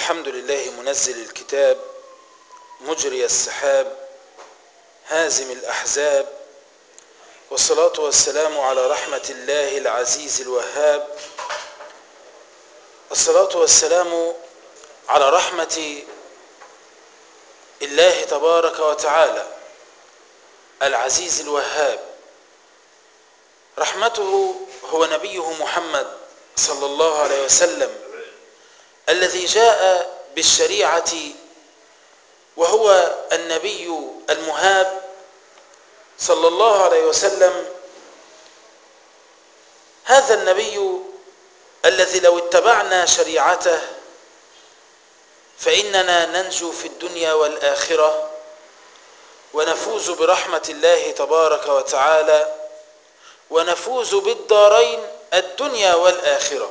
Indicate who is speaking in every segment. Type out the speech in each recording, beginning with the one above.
Speaker 1: الحمد لله منزل الكتاب مجري السحاب هازم الأحزاب والصلاة والسلام على رحمة الله العزيز الوهاب الصلاة والسلام على رحمة الله تبارك وتعالى العزيز الوهاب رحمته هو نبيه محمد صلى الله عليه وسلم الذي جاء بالشريعة وهو النبي المهاب صلى الله عليه وسلم هذا النبي الذي لو اتبعنا شريعته فإننا ننجو في الدنيا والآخرة ونفوز برحمة الله تبارك وتعالى ونفوز بالدارين الدنيا والآخرة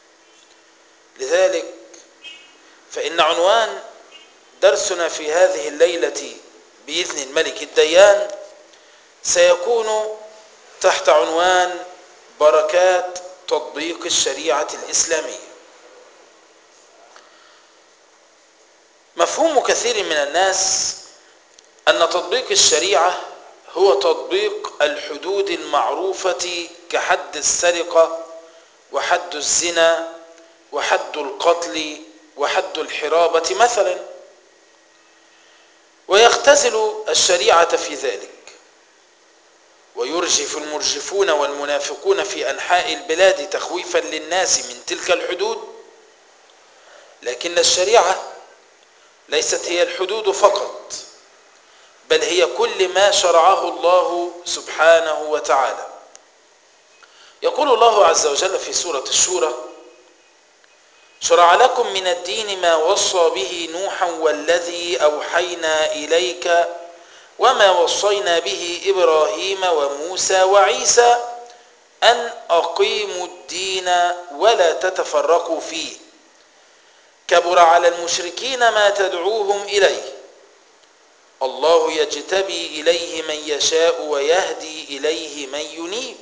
Speaker 1: لذلك فإن عنوان درسنا في هذه الليلة بإذن الملك الديان سيكون تحت عنوان بركات تطبيق الشريعة الإسلامية مفهوم كثير من الناس أن تطبيق الشريعة هو تطبيق الحدود المعروفة كحد السرقة وحد الزنا وحد القتل وحد الحرابة مثلا ويختزل الشريعة في ذلك ويرجف المرجفون والمنافقون في أنحاء البلاد تخويفا للناس من تلك الحدود لكن الشريعة ليست هي الحدود فقط بل هي كل ما شرعه الله سبحانه وتعالى يقول الله عز وجل في سورة الشورى شرع لكم من الدين ما وصى به نوحا والذي أوحينا إليك وما وصينا به إبراهيم وموسى وعيسى أن أقيموا الدين ولا تتفرقوا فيه كبر على المشركين ما تدعوهم إليه الله يجتبي إليه من يشاء ويهدي إليه من ينيب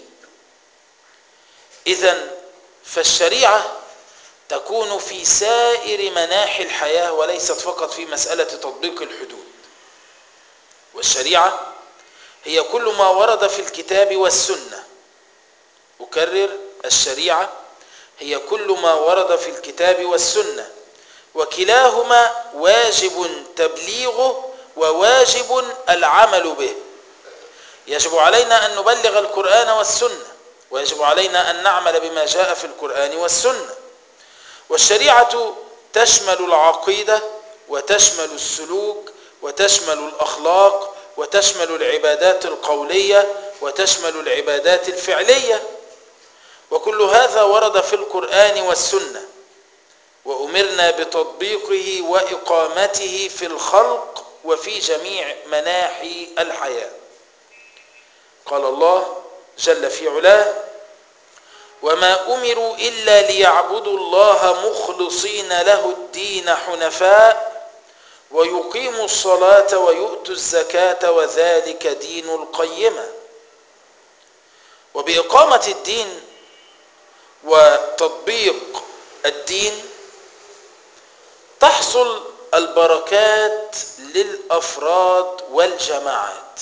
Speaker 1: إذا فالشريعة تكون في سائر مناحي الحياة وليست فقط في مسألة تطبيق الحدود والشريعة هي كل ما ورد في الكتاب والسنة أكرر الشريعة هي كل ما ورد في الكتاب والسنة وكلاهما واجب تبليغه وواجب العمل به يجب علينا أن نبلغ القرآن والسنة ويجب علينا أن نعمل بما جاء في القرآن والسنة والشريعة تشمل العقيدة وتشمل السلوك وتشمل الأخلاق وتشمل العبادات القولية وتشمل العبادات الفعلية وكل هذا ورد في القرآن والسنة وأمرنا بتطبيقه وإقامته في الخلق وفي جميع مناحي الحياة قال الله جل في علاه وما أمروا إلا ليعبدوا الله مخلصين له الدين حنفاء ويقيموا الصلاة ويؤتوا الزكاة وذلك دين القيمة وبإقامة الدين وتطبيق الدين تحصل البركات للأفراد والجماعات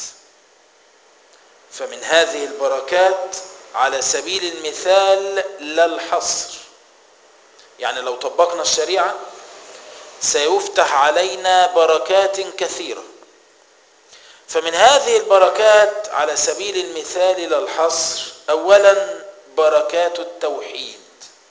Speaker 1: فمن هذه البركات على سبيل المثال لا الحصر يعني لو طبقنا الشريعة سيفتح علينا بركات كثيرة فمن هذه البركات على سبيل المثال لا الحصر أولا بركات التوحيد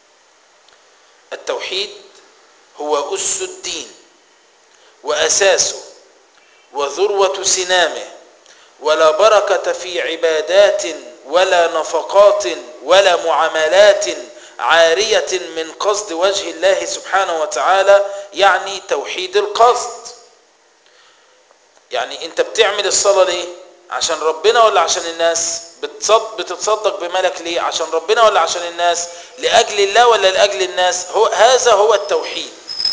Speaker 1: التوحيد هو أس الدين وأساسه وذروة سنامه ولا بركة في عبادات ولا نفقات ولا معاملات عارية من قصد وجه الله سبحانه وتعالى يعني توحيد القصد يعني انت بتعمل الصلاة ليه عشان ربنا ولا عشان الناس بتصد بتتصدق بملك ليه عشان ربنا ولا عشان الناس لأجل الله ولا لأجل الناس هو هذا هو التوحيد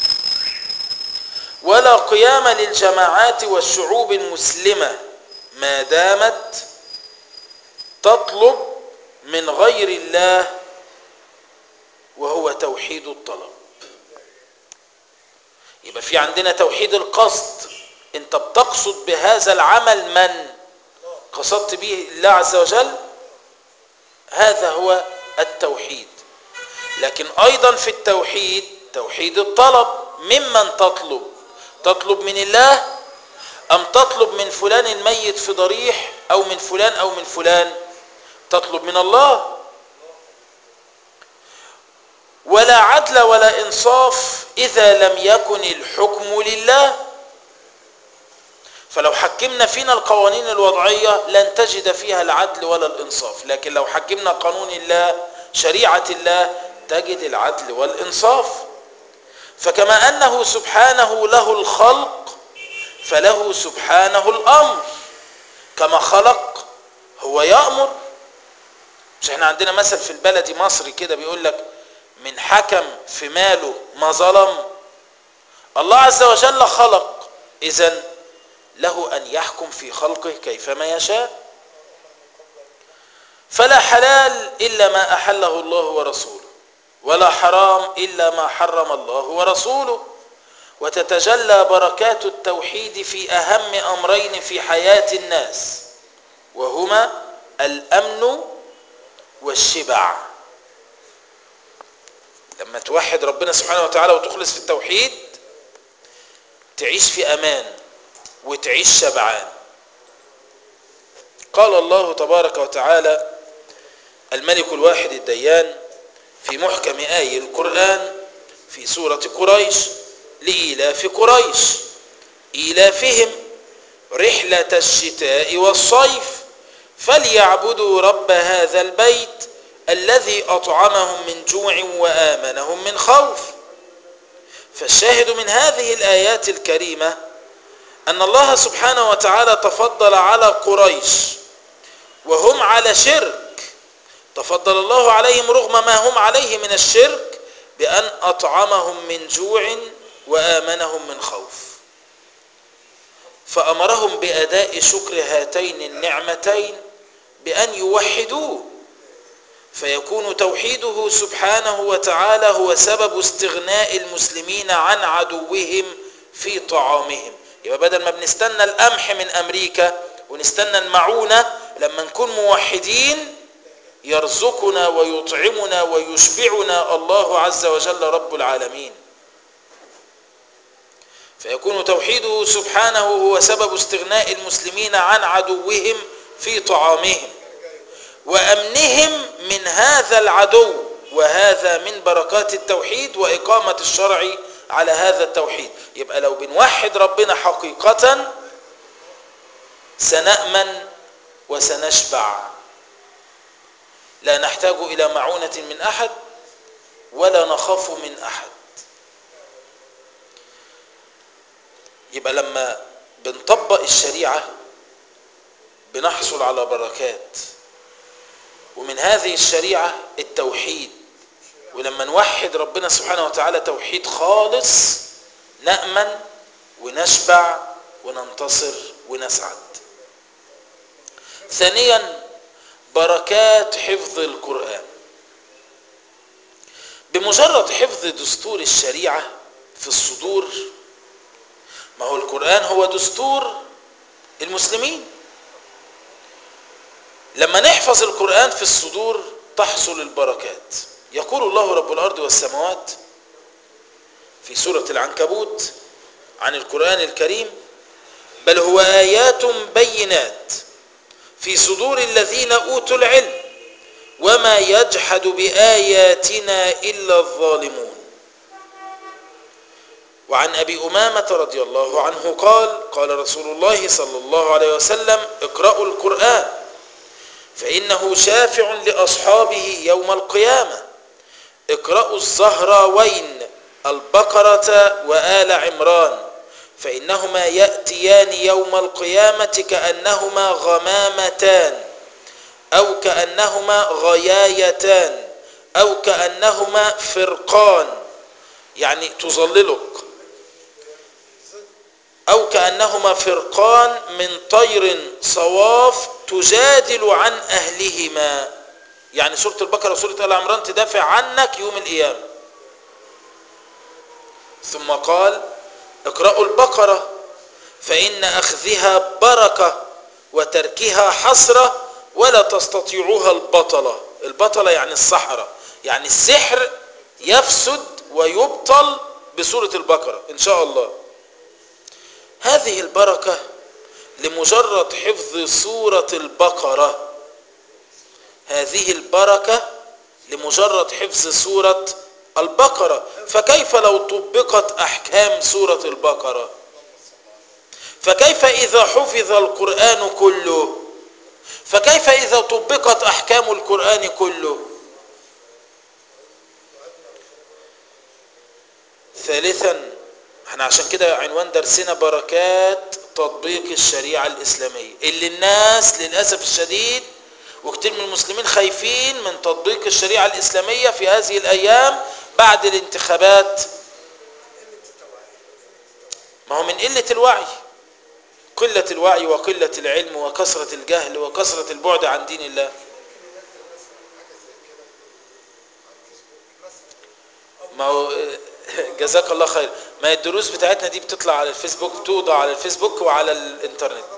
Speaker 1: ولا قيام للجماعات والشعوب المسلمة ما دامت تطلب من غير الله وهو توحيد الطلب في عندنا توحيد القصد انت بتقصد بهذا العمل من قصدت به الله عز وجل هذا هو التوحيد لكن ايضا في التوحيد توحيد الطلب ممن تطلب تطلب من الله ام تطلب من فلان الميت في ضريح او من فلان او من فلان تطلب من الله ولا عدل ولا انصاف اذا لم يكن الحكم لله فلو حكمنا فينا القوانين الوضعيه لن تجد فيها العدل ولا الانصاف لكن لو حكمنا قانون الله شريعه الله تجد العدل والانصاف فكما انه سبحانه له الخلق فله سبحانه الامر كما خلق هو يامر مش احنا عندنا مثل في البلد مصري كده بيقول لك من حكم في ماله ما ظلم الله عز وجل خلق اذا له ان يحكم في خلقه كيفما يشاء فلا حلال الا ما احله الله ورسوله ولا حرام الا ما حرم الله ورسوله وتتجلى بركات التوحيد في اهم امرين في حياه الناس وهما الامن والشبع لما توحد ربنا سبحانه وتعالى وتخلص في التوحيد تعيش في امان وتعيش شبعان قال الله تبارك وتعالى الملك الواحد الديان في محكم آي القرآن في سورة قريش لإيلاف قريش إيلافهم رحلة الشتاء والصيف فليعبدوا رب هذا البيت الذي أطعمهم من جوع وآمنهم من خوف فالشاهد من هذه الآيات الكريمة أن الله سبحانه وتعالى تفضل على قريش وهم على شرك تفضل الله عليهم رغم ما هم عليه من الشرك بأن أطعمهم من جوع وآمنهم من خوف فأمرهم بأداء شكر هاتين النعمتين بأن يوحدوه فيكون توحيده سبحانه وتعالى هو سبب استغناء المسلمين عن عدوهم في طعامهم يبقى بدل ما بنستنى القمح من أمريكا ونستنى المعونة لما نكون موحدين يرزقنا ويطعمنا ويشبعنا الله عز وجل رب العالمين فيكون توحيده سبحانه هو سبب استغناء المسلمين عن عدوهم في طعامهم وامنهم من هذا العدو وهذا من بركات التوحيد واقامه الشرع على هذا التوحيد يبقى لو بنوحد ربنا حقيقه سنامن وسنشبع لا نحتاج الى معونه من احد ولا نخاف من احد يبقى لما بنطبق الشريعه بنحصل على بركات ومن هذه الشريعه التوحيد ولما نوحد ربنا سبحانه وتعالى توحيد خالص نامن ونشبع وننتصر ونسعد ثانيا بركات حفظ القرآن بمجرد حفظ دستور الشريعة في الصدور ما هو القرآن هو دستور المسلمين لما نحفظ القرآن في الصدور تحصل البركات يقول الله رب الأرض والسماوات في سورة العنكبوت عن القرآن الكريم بل هو آيات بينات في صدور الذين أوتوا العلم وما يجحد بآياتنا إلا الظالمون وعن أبي أمامة رضي الله عنه قال قال رسول الله صلى الله عليه وسلم اقرأوا القرآن فإنه شافع لأصحابه يوم القيامة اقرأوا الزهراوين البقرة وآل عمران فإنهما يأتيان يوم القيامة كأنهما غمامتان أو كأنهما غيايتان أو كأنهما فرقان يعني تظللك أو كأنهما فرقان من طير صواف تجادل عن أهلهما يعني سورة البقرة وسورة آل عمران تدافع عنك يوم القيامة ثم قال اقرأوا البقرة فإن أخذها بركة وتركها حسرة ولا تستطيعوها البطلة البطلة يعني السحرة يعني السحر يفسد ويبطل بسورة البقرة إن شاء الله هذه البركة لمجرد حفظ سورة البقرة هذه البركة لمجرد حفظ سورة البقرة فكيف لو طبقت أحكام سورة البقرة فكيف إذا حفظ القرآن كله فكيف إذا طبقت أحكام القرآن كله ثالثا احنا عشان كده عنوان درسنا بركات تطبيق الشريعة الإسلامية اللي الناس للأسف الشديد وكتير من المسلمين خايفين من تطبيق الشريعة الإسلامية في هذه الأيام بعد الانتخابات ما هو من قلة الوعي قلة الوعي وقلة العلم وكثرة الجهل وكثرة البعد عن دين الله ما هو جزاك الله خير ما هي الدروس بتاعتنا دي بتطلع على الفيسبوك توضع على الفيسبوك وعلى الانترنت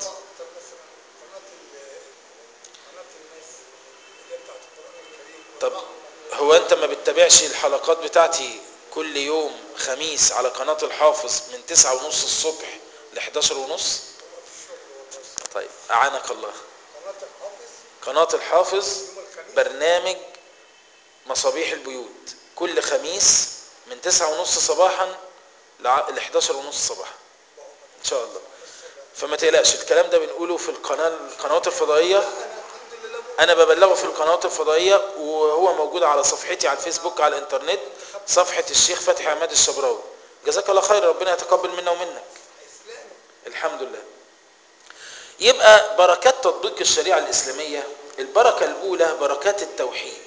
Speaker 1: طب هو انت ما بتتابعش الحلقات بتاعتي كل يوم خميس على قناة الحافظ من تسعة ونص الصبح ل 11 ونص طيب اعانك الله قناة الحافظ برنامج مصابيح البيوت كل خميس من تسعة ونص صباحا ل 11 ونص صباحا ان شاء الله فما تقلقش الكلام ده بنقوله في القناة القنوات الفضائية انا ببلغه في القنوات الفضائية وهو موجود على صفحتي على الفيسبوك على الانترنت صفحة الشيخ فتحي عماد الشبراوي جزاك الله خير ربنا يتقبل منا ومنك الحمد لله يبقى بركات تطبيق الشريعة الإسلامية البركة الأولى بركات التوحيد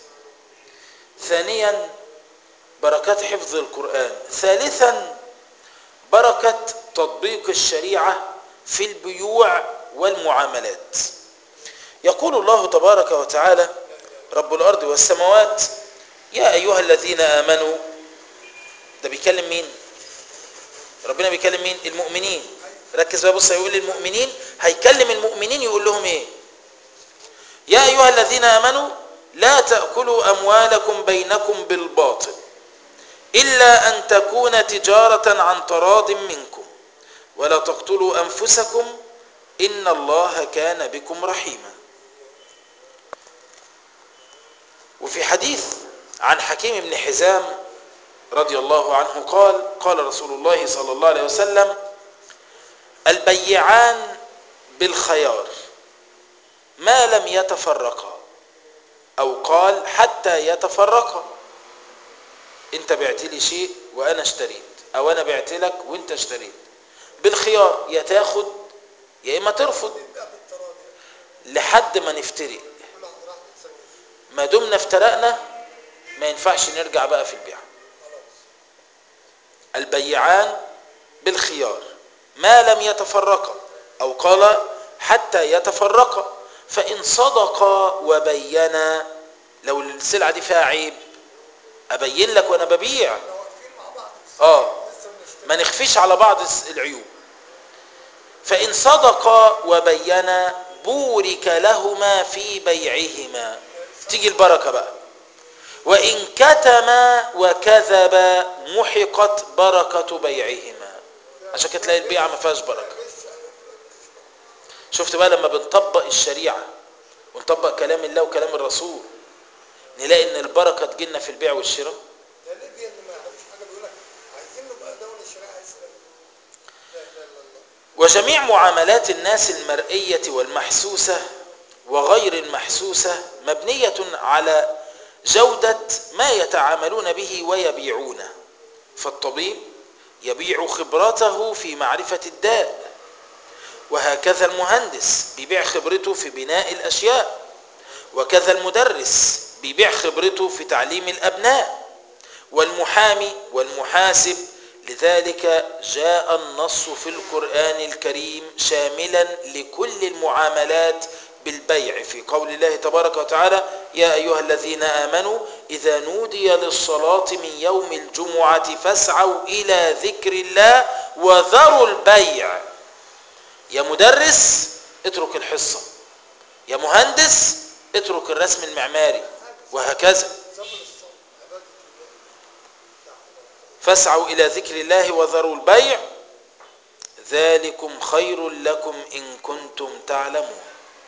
Speaker 1: ثانيا بركات حفظ القرآن ثالثا بركة تطبيق الشريعة في البيوع والمعاملات يقول الله تبارك وتعالى رب الأرض والسماوات يا أيها الذين آمنوا ده بيكلم مين ربنا بيكلم مين المؤمنين ركز بقى بص هيقول للمؤمنين هيكلم المؤمنين يقول لهم ايه يا أيها الذين آمنوا لا تأكلوا أموالكم بينكم بالباطل إلا أن تكون تجارة عن تراض منكم ولا تقتلوا أنفسكم إن الله كان بكم رحيما وفي حديث عن حكيم بن حزام رضي الله عنه قال قال رسول الله صلى الله عليه وسلم البيعان بالخيار ما لم يتفرقا أو قال حتى يتفرقا انت بعت لي شيء وانا اشتريت او انا بعت لك وانت اشتريت بالخيار يا تاخد يا اما ترفض لحد ما نفترق ما دمنا افترقنا ما ينفعش نرجع بقى في البيع البيعان بالخيار ما لم يتفرقا او قال حتى يتفرقا فان صدقا وبينا لو السلعه دي فيها عيب ابين لك وانا ببيع اه ما نخفيش على بعض العيوب فان صدقا وبينا بورك لهما في بيعهما تيجي البركه بقى وان كتما وكذبا محقت بركه بيعهما عشان كده تلاقي البيعه ما فيهاش بركه شفت بقى لما بنطبق الشريعه ونطبق كلام الله وكلام الرسول نلاقي ان البركه تجيلنا في البيع والشراء
Speaker 2: ده ليبيا اللي ما يعرفش حاجه بيقول لك عايزين نبقى دوله شريعه اسلاميه لا اله الا الله
Speaker 1: وجميع معاملات الناس المرئيه والمحسوسه وغير المحسوسه مبنيه على جوده ما يتعاملون به ويبيعونه فالطبيب يبيع خبرته في معرفه الداء وهكذا المهندس بيبيع خبرته في بناء الاشياء وكذا المدرس بيبيع خبرته في تعليم الابناء والمحامي والمحاسب لذلك جاء النص في القران الكريم شاملا لكل المعاملات بالبيع في قول الله تبارك وتعالى يا أيها الذين آمنوا إذا نودي للصلاة من يوم الجمعة فاسعوا إلى ذكر الله وذروا البيع يا مدرس اترك الحصة يا مهندس اترك الرسم المعماري وهكذا
Speaker 2: سبل الصوم عبادة الله نعم.
Speaker 1: فاسعوا إلى ذكر الله وذروا البيع ذلكم خير لكم إن كنتم تعلمون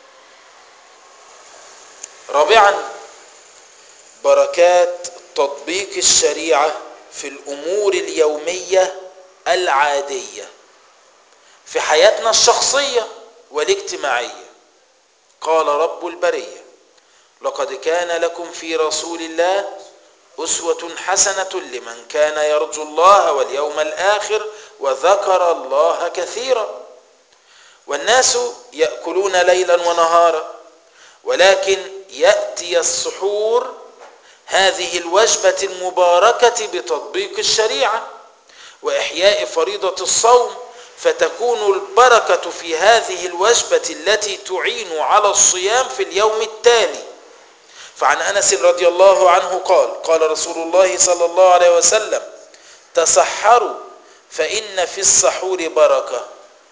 Speaker 1: رابعا بركات تطبيق الشريعة في الأمور اليومية العادية في حياتنا الشخصية والاجتماعية قال رب البرية لقد كان لكم في رسول الله أسوة حسنة لمن كان يرجو الله واليوم الآخر وذكر الله كثيرا والناس يأكلون ليلا ونهارا ولكن يأتي السحور هذه الوجبة المباركة بتطبيق الشريعة وإحياء فريضة الصوم فتكون البركة في هذه الوجبة التي تعين على الصيام في اليوم التالي فعن أنس رضي الله عنه قال قال رسول الله صلى الله عليه وسلم تسحروا فإن في السحور بركة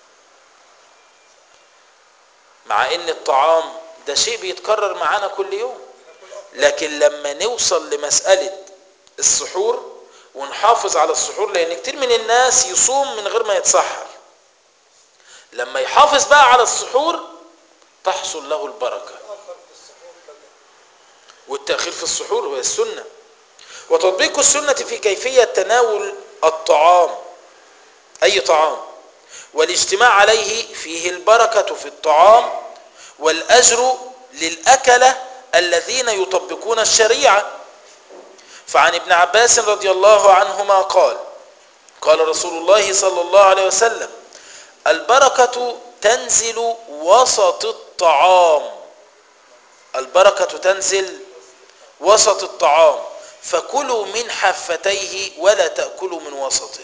Speaker 1: مع ان الطعام ده شيء بيتكرر معانا كل يوم لكن لما نوصل لمسألة السحور ونحافظ على السحور لان كتير من الناس يصوم من غير ما يتسحر لما يحافظ بقى على السحور تحصل له البركة
Speaker 2: آخر في السحور كذا
Speaker 1: والتأخير في السحور هو السنة وتطبيق السنة في كيفية تناول الطعام أي طعام والاجتماع عليه فيه البركة في الطعام والأجر للأكلة الذين يطبقون الشريعة فعن ابن عباس رضي الله عنهما قال قال رسول الله صلى الله عليه وسلم البركة تنزل وسط الطعام البركة تنزل وسط الطعام فكلوا من حفتيه ولا تأكلوا من وسطه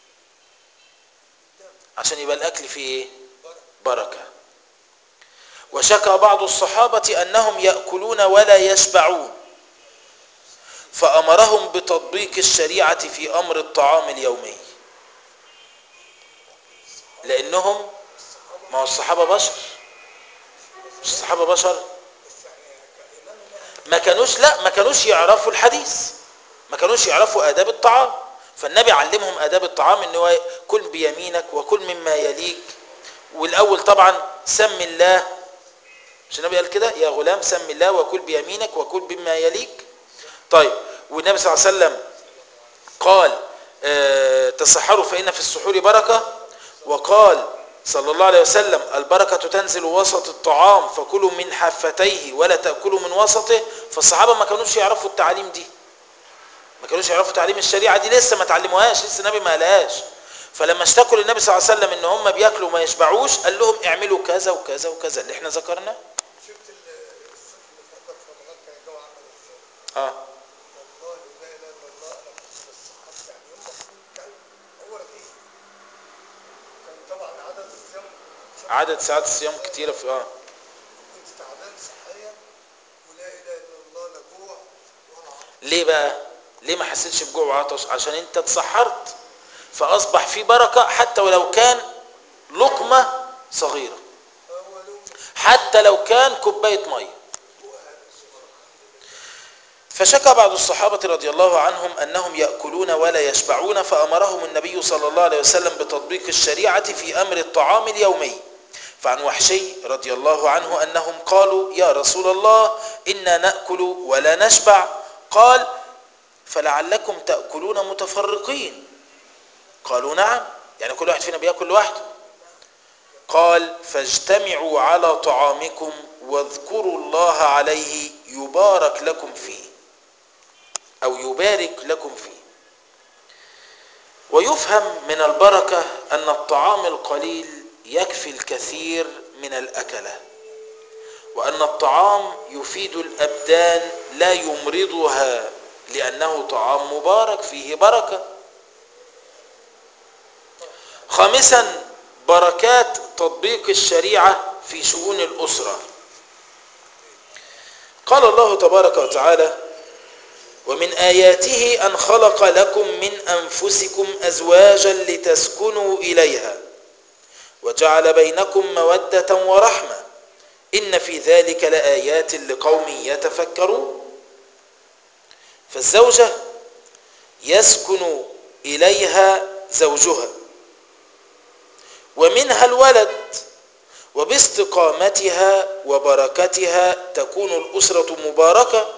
Speaker 1: عشان يبقى الأكل فيه إيه؟ بركة وشكى بعض الصحابة أنهم يأكلون ولا يشبعون فأمرهم بتطبيق الشريعة في أمر الطعام اليومي لأنهم ما هو الصحابة بشر مش الصحابة بشر
Speaker 2: بس يعني كإمام
Speaker 1: ما كانوش لا ما كانوش يعرفوا الحديث ما كانوش يعرفوا آداب الطعام فالنبي علمهم آداب الطعام ان هو كل بيمينك وكل مما يليك والأول طبعا سم الله مش النبي قال كده يا غلام سم الله وكل بيمينك وكل بما يليك طيب والنبي صلى الله عليه وسلم قال آه، تسحروا فإن في السحور بركة وقال صلى الله عليه وسلم البركة تنزل وسط الطعام فكلوا من حفتيه ولا تأكلوا من وسطه فالصحابة ما كانوش يعرفوا التعاليم دي ما كانوش يعرفوا تعليم الشريعة دي لسه ما تعلموهاش لسه النبي ما قالهاش فلما اشتكوا للنبي صلى الله عليه وسلم ان هم بياكلوا وما يشبعوش قال لهم اعملوا كذا وكذا وكذا اللي احنا ذكرناه
Speaker 2: شفت ال- الصيف اللي فات في رمضان كان الجو عامل ازاي؟
Speaker 1: اه
Speaker 2: والله لا اله الا الله انا كنت بستحق يعني يوم ما كنت كان هو رقيق كان طبعا عدد الصيام شوف
Speaker 1: عدد ساعات الصيام كتيرة في اه
Speaker 2: كنت تعبان صحيا ولا اله الا الله لا جوع ولا عطش
Speaker 1: ليه بقى ليه ما حسيتش بجوع وعطش عشان انت اتسحرت فاصبح في بركة حتى ولو كان لقمة صغيرة
Speaker 2: هو له
Speaker 1: حتى لو كان كوباية مية
Speaker 2: جوع هذا الصبر
Speaker 1: فشكى بعض الصحابة رضي الله عنهم أنهم يأكلون ولا يشبعون فأمرهم النبي صلى الله عليه وسلم بتطبيق الشريعة في أمر الطعام اليومي فعن وحشي رضي الله عنه أنهم قالوا يا رسول الله إنا نأكل ولا نشبع قال فلعلكم تأكلون متفرقين قالوا نعم يعني كل واحد فينا بيأكل لوحده قال فاجتمعوا على طعامكم واذكروا الله عليه يبارك لكم فيه أو يبارك لكم فيه ويفهم من البركة أن الطعام القليل يكفي الكثير من الأكلة وأن الطعام يفيد الأبدان لا يمرضها لأنه طعام مبارك فيه بركة خامسا بركات تطبيق الشريعة في شؤون الأسرة قال الله تبارك وتعالى ومن آياته أن خلق لكم من أنفسكم أزواجا لتسكنوا إليها وجعل بينكم مودة ورحمة إن في ذلك لآيات لقوم يتفكرون فالزوجة يسكن إليها زوجها ومنها الولد وباستقامتها وبركتها تكون الأسرة مباركة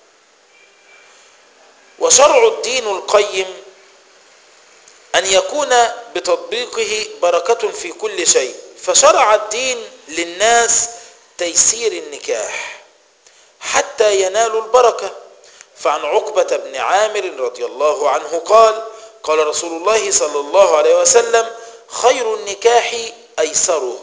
Speaker 1: وشرع الدين القيم أن يكون بتطبيقه بركة في كل شيء فشرع الدين للناس تيسير النكاح حتى ينالوا البركة فعن عقبة بن عامر رضي الله عنه قال قال رسول الله صلى الله عليه وسلم خير النكاح أيسره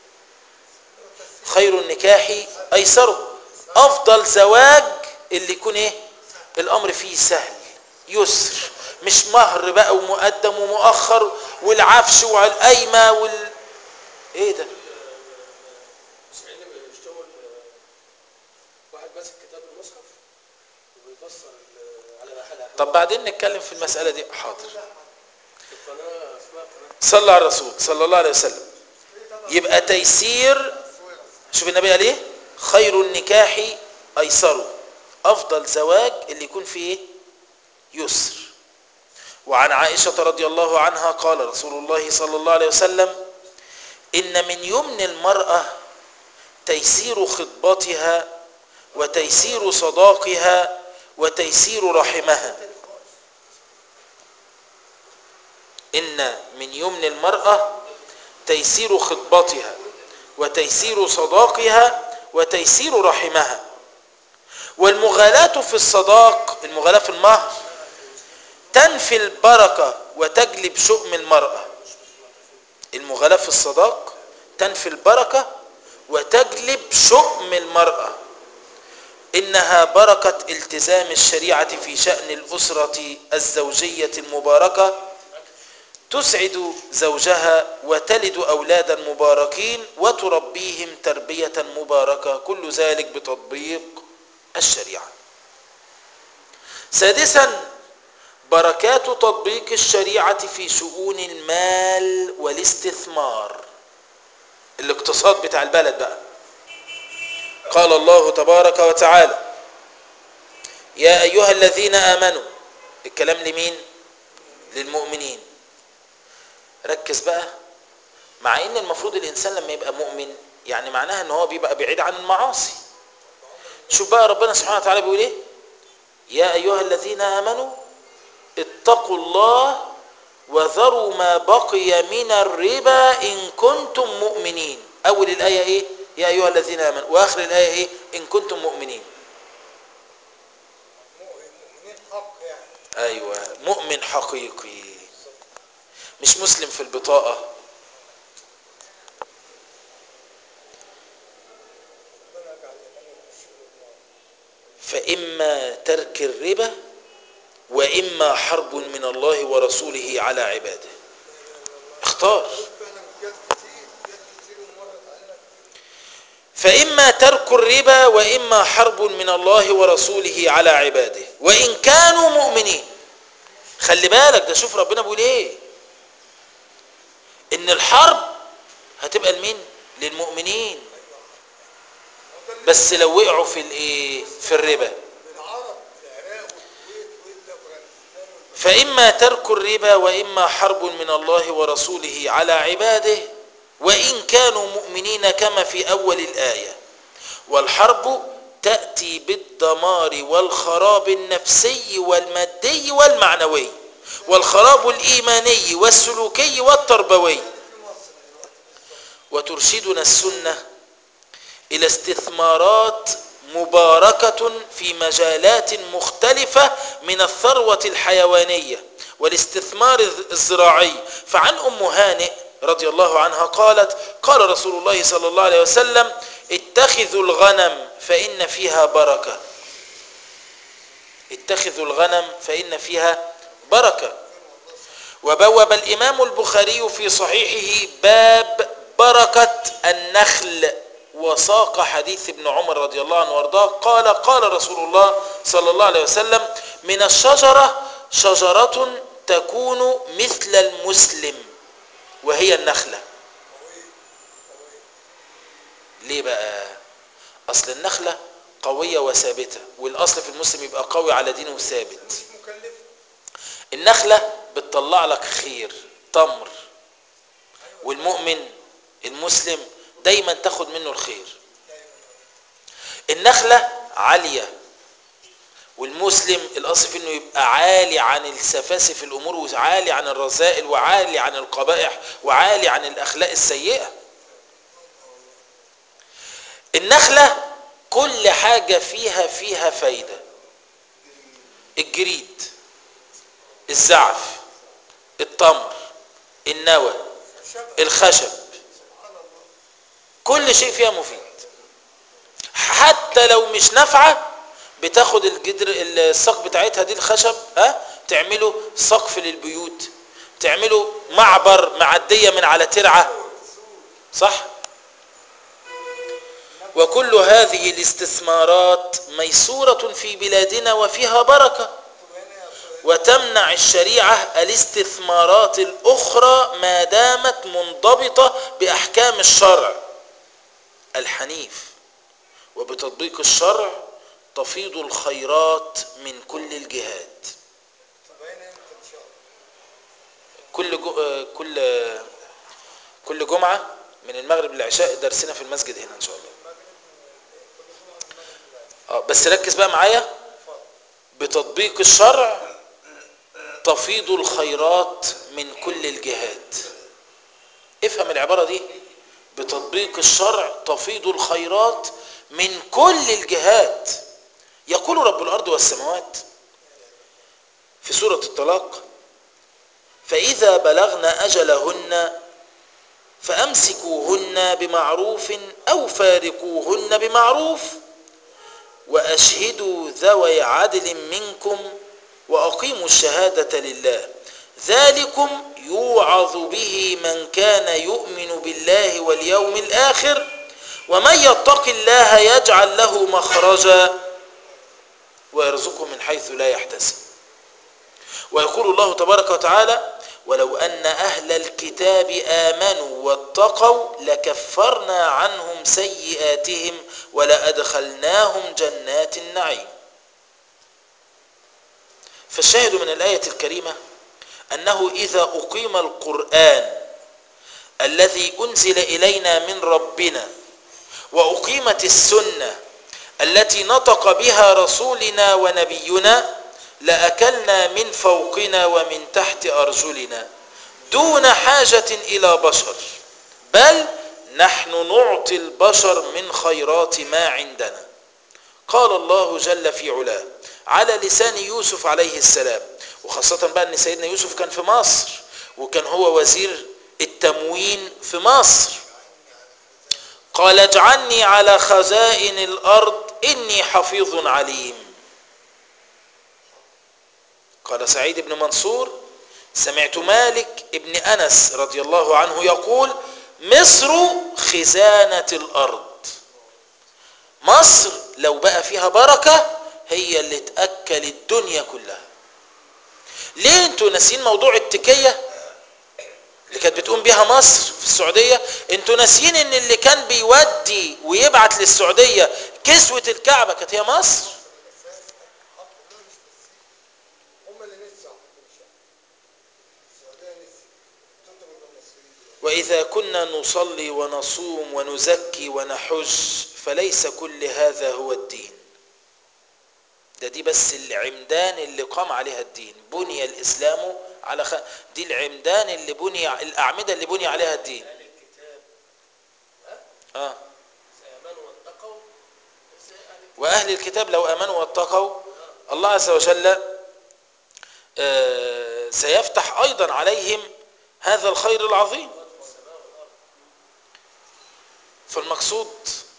Speaker 1: خير النكاح أيسره أفضل زواج اللي يكون إيه الأمر فيه سهل يسر مش مهر بقى ومقدم ومؤخر والعفش والقايمة وال إيه ده
Speaker 3: المسيحيين بيشتغل واحد ماسك كتاب المصحف وبيفسر ال- على حلقة
Speaker 1: طب بعدين نتكلم في المسألة دي حاضر
Speaker 3: في القناة اسمها قناة
Speaker 1: صلى على الرسول صلى الله عليه وسلم يبقى تيسير شوف النبي قال ايه خير النكاح ايسره افضل زواج اللي يكون فيه يسر وعن عائشة رضي الله عنها قال رسول الله صلى الله عليه وسلم إن من يمن المرأة تيسير خطبتها وتيسير صداقها وتيسير رحمها إن من يمن المرأة تيسير خطبتها وتيسير صداقها وتيسير رحمها والمغالاة في الصداق المغالاة في المهر تنفي البركة وتجلب شؤم المرأة المغالاة في الصداق تنفي البركة وتجلب شؤم المرأة إنها بركة التزام الشريعة في شأن الأسرة الزوجية المباركة تسعد زوجها وتلد أولادا مباركين وتربيهم تربية مباركة كل ذلك بتطبيق الشريعة سادسا بركات تطبيق الشريعة في شؤون المال والاستثمار الاقتصاد بتاع البلد بقى قال الله تبارك وتعالى يا أيها الذين آمنوا الكلام لمين للمؤمنين ركز بقى مع ان المفروض الانسان لما يبقى مؤمن يعني معناها ان هو بيبقى بعيد عن المعاصي شوف بقى ربنا سبحانه وتعالى بيقول ايه يا ايها الذين امنوا اتقوا الله وذروا ما بقي من الربا ان كنتم مؤمنين اول الايه ايه يا ايها الذين امنوا واخر الايه ايه ان كنتم مؤمنين
Speaker 2: مؤمنين حق يعني
Speaker 1: ايوه مؤمن حقيقي مش مسلم في البطاقه
Speaker 2: ربنا يجعل ايماننا بالشهور النار
Speaker 1: فإما ترك الربا وإما حرب من الله ورسوله على عباده اختار
Speaker 2: فعلا جت كتير جت كتير ومرت علينا كتير
Speaker 1: فإما ترك الربا وإما حرب من الله ورسوله على عباده وإن كانوا مؤمنين خلي بالك ده شوف ربنا بيقول ايه ان الحرب هتبقى لمين للمؤمنين
Speaker 2: وده اللي
Speaker 1: بس لو وقعوا في الايه في الربا
Speaker 2: بالعرب في العراق والكويت وافغانستان والبلاد
Speaker 1: فإما ترك الربا وإما حرب من الله ورسوله على عباده وإن كانوا مؤمنين كما في أول الآية والحرب تأتي بالدمار والخراب النفسي والمادي والمعنوي والخراب الإيماني والسلوكي والتربوي
Speaker 2: في مصر دلوقتي
Speaker 1: وترشدنا السنة إلى استثمارات مباركة في مجالات مختلفة من الثروة الحيوانية والاستثمار الزراعي فعن أم هانئ رضي الله عنها قالت قال رسول الله صلى الله عليه وسلم اتخذوا الغنم فإن فيها بركة اتخذوا الغنم فإن فيها بركة وبوب الإمام البخاري في صحيحه باب بركة النخل وساق حديث ابن عمر رضي الله عنه وارضاه قال قال رسول الله صلى الله عليه وسلم من الشجرة شجرة تكون مثل المسلم وهي النخلة ليه بقى أصل النخلة قوية وثابتة والأصل في المسلم يبقى قوي على دينه وثابت
Speaker 2: مش مكلف
Speaker 1: النخلة بتطلع لك خير تمر والمؤمن المسلم دايما تاخد منه الخير النخلة عالية والمسلم الأصل في انه يبقى عالي عن السفاسف الأمور وعالي عن الرذائل وعالي عن القبائح وعالي عن الأخلاق السيئة النخلة كل حاجة فيها فيها فايدة الجريد الزعف التمر النوى الخشب كل شيء فيها مفيد حتى لو مش نافعه بتاخد الجدر الساق بتاعتها دي الخشب ها تعمله سقف للبيوت تعمله معبر معديه من على ترعه صح وكل هذه الاستثمارات ميسوره في بلادنا وفيها بركه وتمنع الشريعه الاستثمارات الاخرى ما دامت منضبطه باحكام الشرع الحنيف وبتطبيق الشرع تفيض الخيرات من كل الجهات
Speaker 2: تبين امتى ان شاء الله
Speaker 1: كل جو... آه، كل آه، كل جمعة من المغرب للعشاء درسنا في المسجد هنا ان شاء الله اه بس ركز بقى معايا بتطبيق الشرع تفيض الخيرات من كل الجهات افهم العبارة دي بتطبيق الشرع تفيض الخيرات من كل الجهات يقول رب الأرض والسماوات في سورة الطلاق فإذا بلغن أجلهن فأمسكوهن بمعروف أو فارقوهن بمعروف وأشهدوا ذوي عدل منكم وأقيموا الشهادة لله ذلكم يوعظ به من كان يؤمن بالله واليوم الآخر ومن يتق الله يجعل له مخرجا ويرزقه من حيث لا يحتسب ويقول الله تبارك وتعالى ولو أن أهل الكتاب آمنوا واتقوا لكفرنا عنهم سيئاتهم ولأدخلناهم جنات النعيم فالشاهد من الآية الكريمة أنه إذا أقيم القرآن الذي أنزل إلينا من ربنا وأقيمت السنة التي نطق بها رسولنا ونبينا لأكلنا من فوقنا ومن تحت أرجلنا دون حاجة إلى بشر بل نحن نعطي البشر من خيرات ما عندنا قال الله جل في علاه على لسان يوسف عليه السلام وخاصة بقى أن سيدنا يوسف كان في مصر وكان هو وزير التموين في مصر قال اجعلني على خزائن الأرض إني حفيظ عليم قال سعيد بن منصور سمعت مالك ابن أنس رضي الله عنه يقول مصر خزانة الأرض مصر لو بقى فيها بركة هي اللي تأكل الدنيا كلها ليه انتوا ناسيين موضوع التكية اللي كانت بتقوم بيها مصر في السعودية انتوا ناسيين ان اللي كان بيودي ويبعت للسعودية كسوة الكعبة كانت هي مصر
Speaker 2: هم اللي نسوا السعوديه نسي تطلب المصريين
Speaker 1: وإذا كنا نصلي ونصوم ونزكي ونحج فليس كل هذا هو الدين ده دي بس العمدان اللي قام عليها الدين بني الإسلام على خ... دي العمدان اللي بني الأعمدة اللي بني عليها الدين
Speaker 3: أهل الكتاب
Speaker 1: آه.
Speaker 3: آمنوا واتقوا ازاي أهل الكتاب
Speaker 1: وأهل الكتاب لو آمنوا واتقوا الله عز وجل آه، سيفتح أيضا عليهم هذا الخير العظيم فالمقصود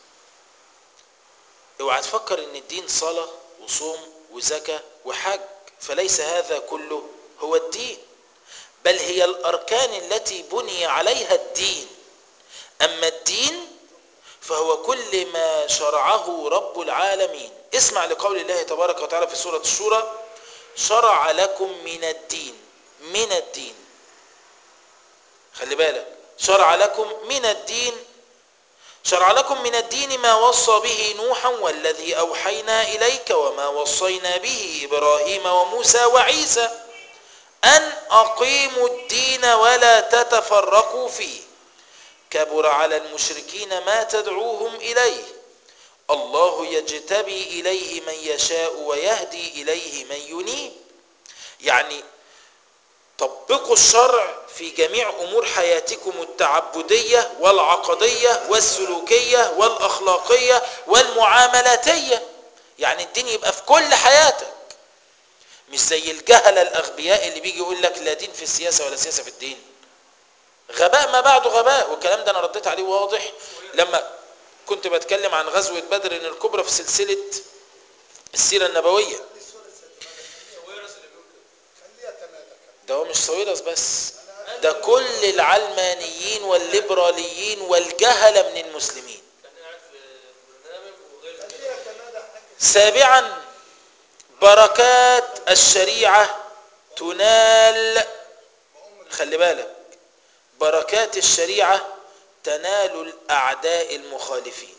Speaker 1: اوعى تفكر ان الدين صلاة وصوم وزكاة وحج فليس هذا كله هو الدين بل هي الأركان التي بني عليها الدين أما الدين فهو كل ما شرعه رب العالمين اسمع لقول الله تبارك وتعالى في سورة الشورى شرع لكم من الدين من الدين خلي بالك شرع لكم من الدين شرع لكم من الدين ما وصى به نوحا والذي أوحينا إليك وما وصينا به إبراهيم وموسى وعيسى أن أقيموا الدين ولا تتفرقوا فيه كبر على المشركين ما تدعوهم إليه الله يجتبي إليه من يشاء ويهدي إليه من ينيب يعني طبقوا الشرع في جميع أمور حياتكم التعبدية والعقدية والسلوكية والأخلاقية والمعاملاتية يعني الدين يبقى في كل حياتك مش زي الجهلة الأغبياء اللي بيجي يقول لك لا دين في السياسة ولا سياسة في الدين غباء ما بعده غباء والكلام ده أنا رديت عليه واضح لما كنت بتكلم عن غزوة بدر الكبرى في سلسلة السيرة النبوية
Speaker 3: ويرس اللي بيقول كده
Speaker 2: خليها تمادى كده
Speaker 1: ده هو مش سويرس بس ده كل العلمانيين والليبراليين والجهلة من المسلمين
Speaker 3: كان قاعد في برنامج وغير كده
Speaker 2: خليها تمادى حاجه
Speaker 1: سابعا بركات الشريعة تنال خلي بالك بركات الشريعة تنال الأعداء المخالفين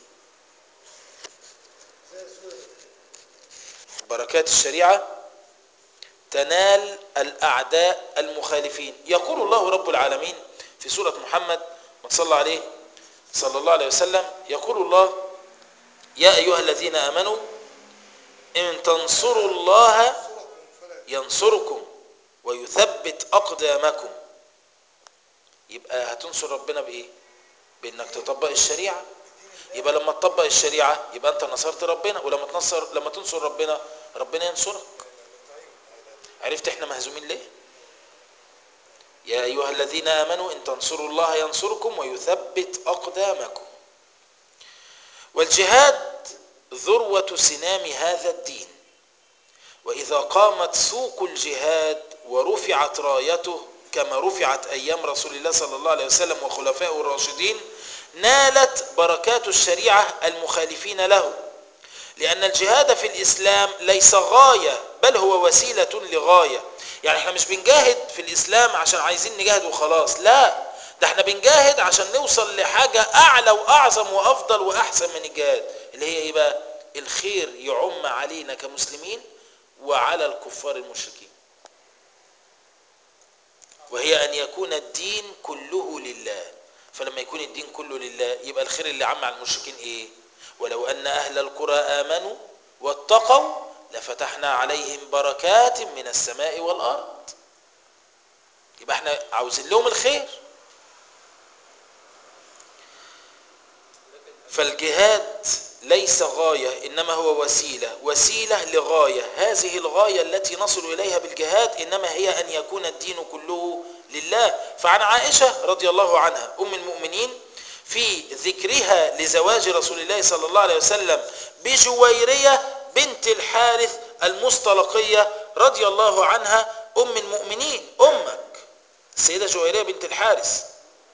Speaker 1: بركات الشريعة تنال الأعداء المخالفين يقول الله رب العالمين في سورة محمد ما تصلى عليه صلى الله عليه وسلم يقول الله يا أيها الذين آمنوا إن تنصروا الله
Speaker 2: صوركم فلا
Speaker 1: ينصركم ويثبت أقدامكم يبقى هتنصر ربنا بإيه بإنك تطبق الشريعة يبقى لما تطبق الشريعة يبقى أنت نصرت ربنا ولما تنصر لما تنصر ربنا ربنا ينصرك عرفت احنا مهزومين ليه يا أيها الذين آمنوا إن تنصروا الله ينصركم ويثبت أقدامكم والجهاد ذروة سنام هذا الدين وإذا قامت سوق الجهاد ورفعت رايته كما رفعت أيام رسول الله صلى الله عليه وسلم وخلفائه الراشدين نالت بركات الشريعة المخالفين له لأن الجهاد في الإسلام ليس غاية بل هو وسيلة لغاية يعني احنا مش بنجاهد في الإسلام عشان عايزين نجاهد وخلاص لا ده احنا بنجاهد عشان نوصل لحاجة أعلى وأعظم وأفضل وأحسن من الجهاد اللي هي إيه بقى الخير يعم علينا كمسلمين وعلى الكفار المشركين وهي أن يكون الدين كله لله فلما يكون الدين كله لله يبقى الخير اللي عم على المشركين إيه ولو أن أهل القرى آمنوا واتقوا لفتحنا عليهم بركات من السماء والأرض يبقى احنا عاوزين لهم الخير فالجهاد ليس غاية إنما هو وسيلة وسيلة لغاية هذه الغاية التي نصل إليها بالجهاد إنما هي أن يكون الدين كله لله فعن عائشة رضي الله عنها أم المؤمنين في ذكرها لزواج رسول الله صلى الله عليه وسلم بجويرية بنت الحارث المصطلقية رضي الله عنها أم المؤمنين أمك السيدة جويرية بنت الحارث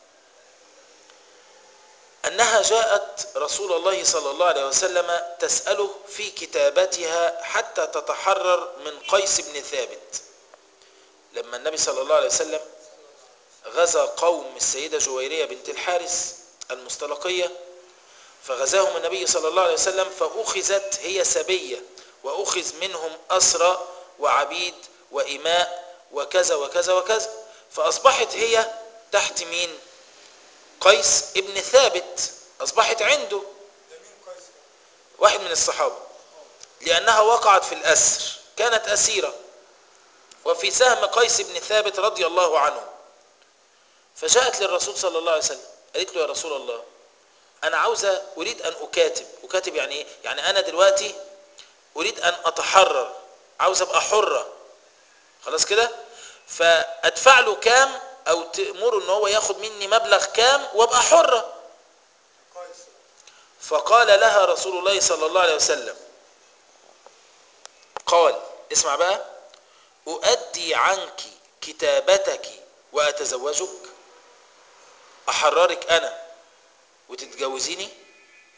Speaker 1: أنها جاءت رسول الله صلى الله عليه وسلم تسأله في كتابتها حتى تتحرر من قيس بن ثابت لما النبي صلى الله عليه وسلم غزا قوم السيدة جويرية بنت الحارث المصطلقية فغزاهم النبي صلى الله عليه وسلم فأخذت هي سبية وأخذ منهم أسرى وعبيد وإماء وكذا وكذا وكذا فأصبحت هي تحت مين قيس ابن ثابت أصبحت عنده
Speaker 2: ده مين قيس ده؟
Speaker 1: واحد من الصحابة لأنها وقعت في الأسر كانت أسيرة وفي سهم قيس بن ثابت رضي الله عنه فجاءت للرسول صلى الله عليه وسلم قالت له يا رسول الله أنا عاوزة أريد أن أكاتب أكاتب يعني إيه؟ يعني أنا دلوقتي أريد أن أتحرر عاوز أبقى حرة خلاص كده فأدفع له كام أو تأمره أن هو ياخد مني مبلغ كام وأبقى حرة
Speaker 2: قيس
Speaker 1: فقال لها رسول الله صلى الله عليه وسلم قال اسمع بقى أؤدي عنك كتابتك وأتزوجك أحررك أنا وتتجوزيني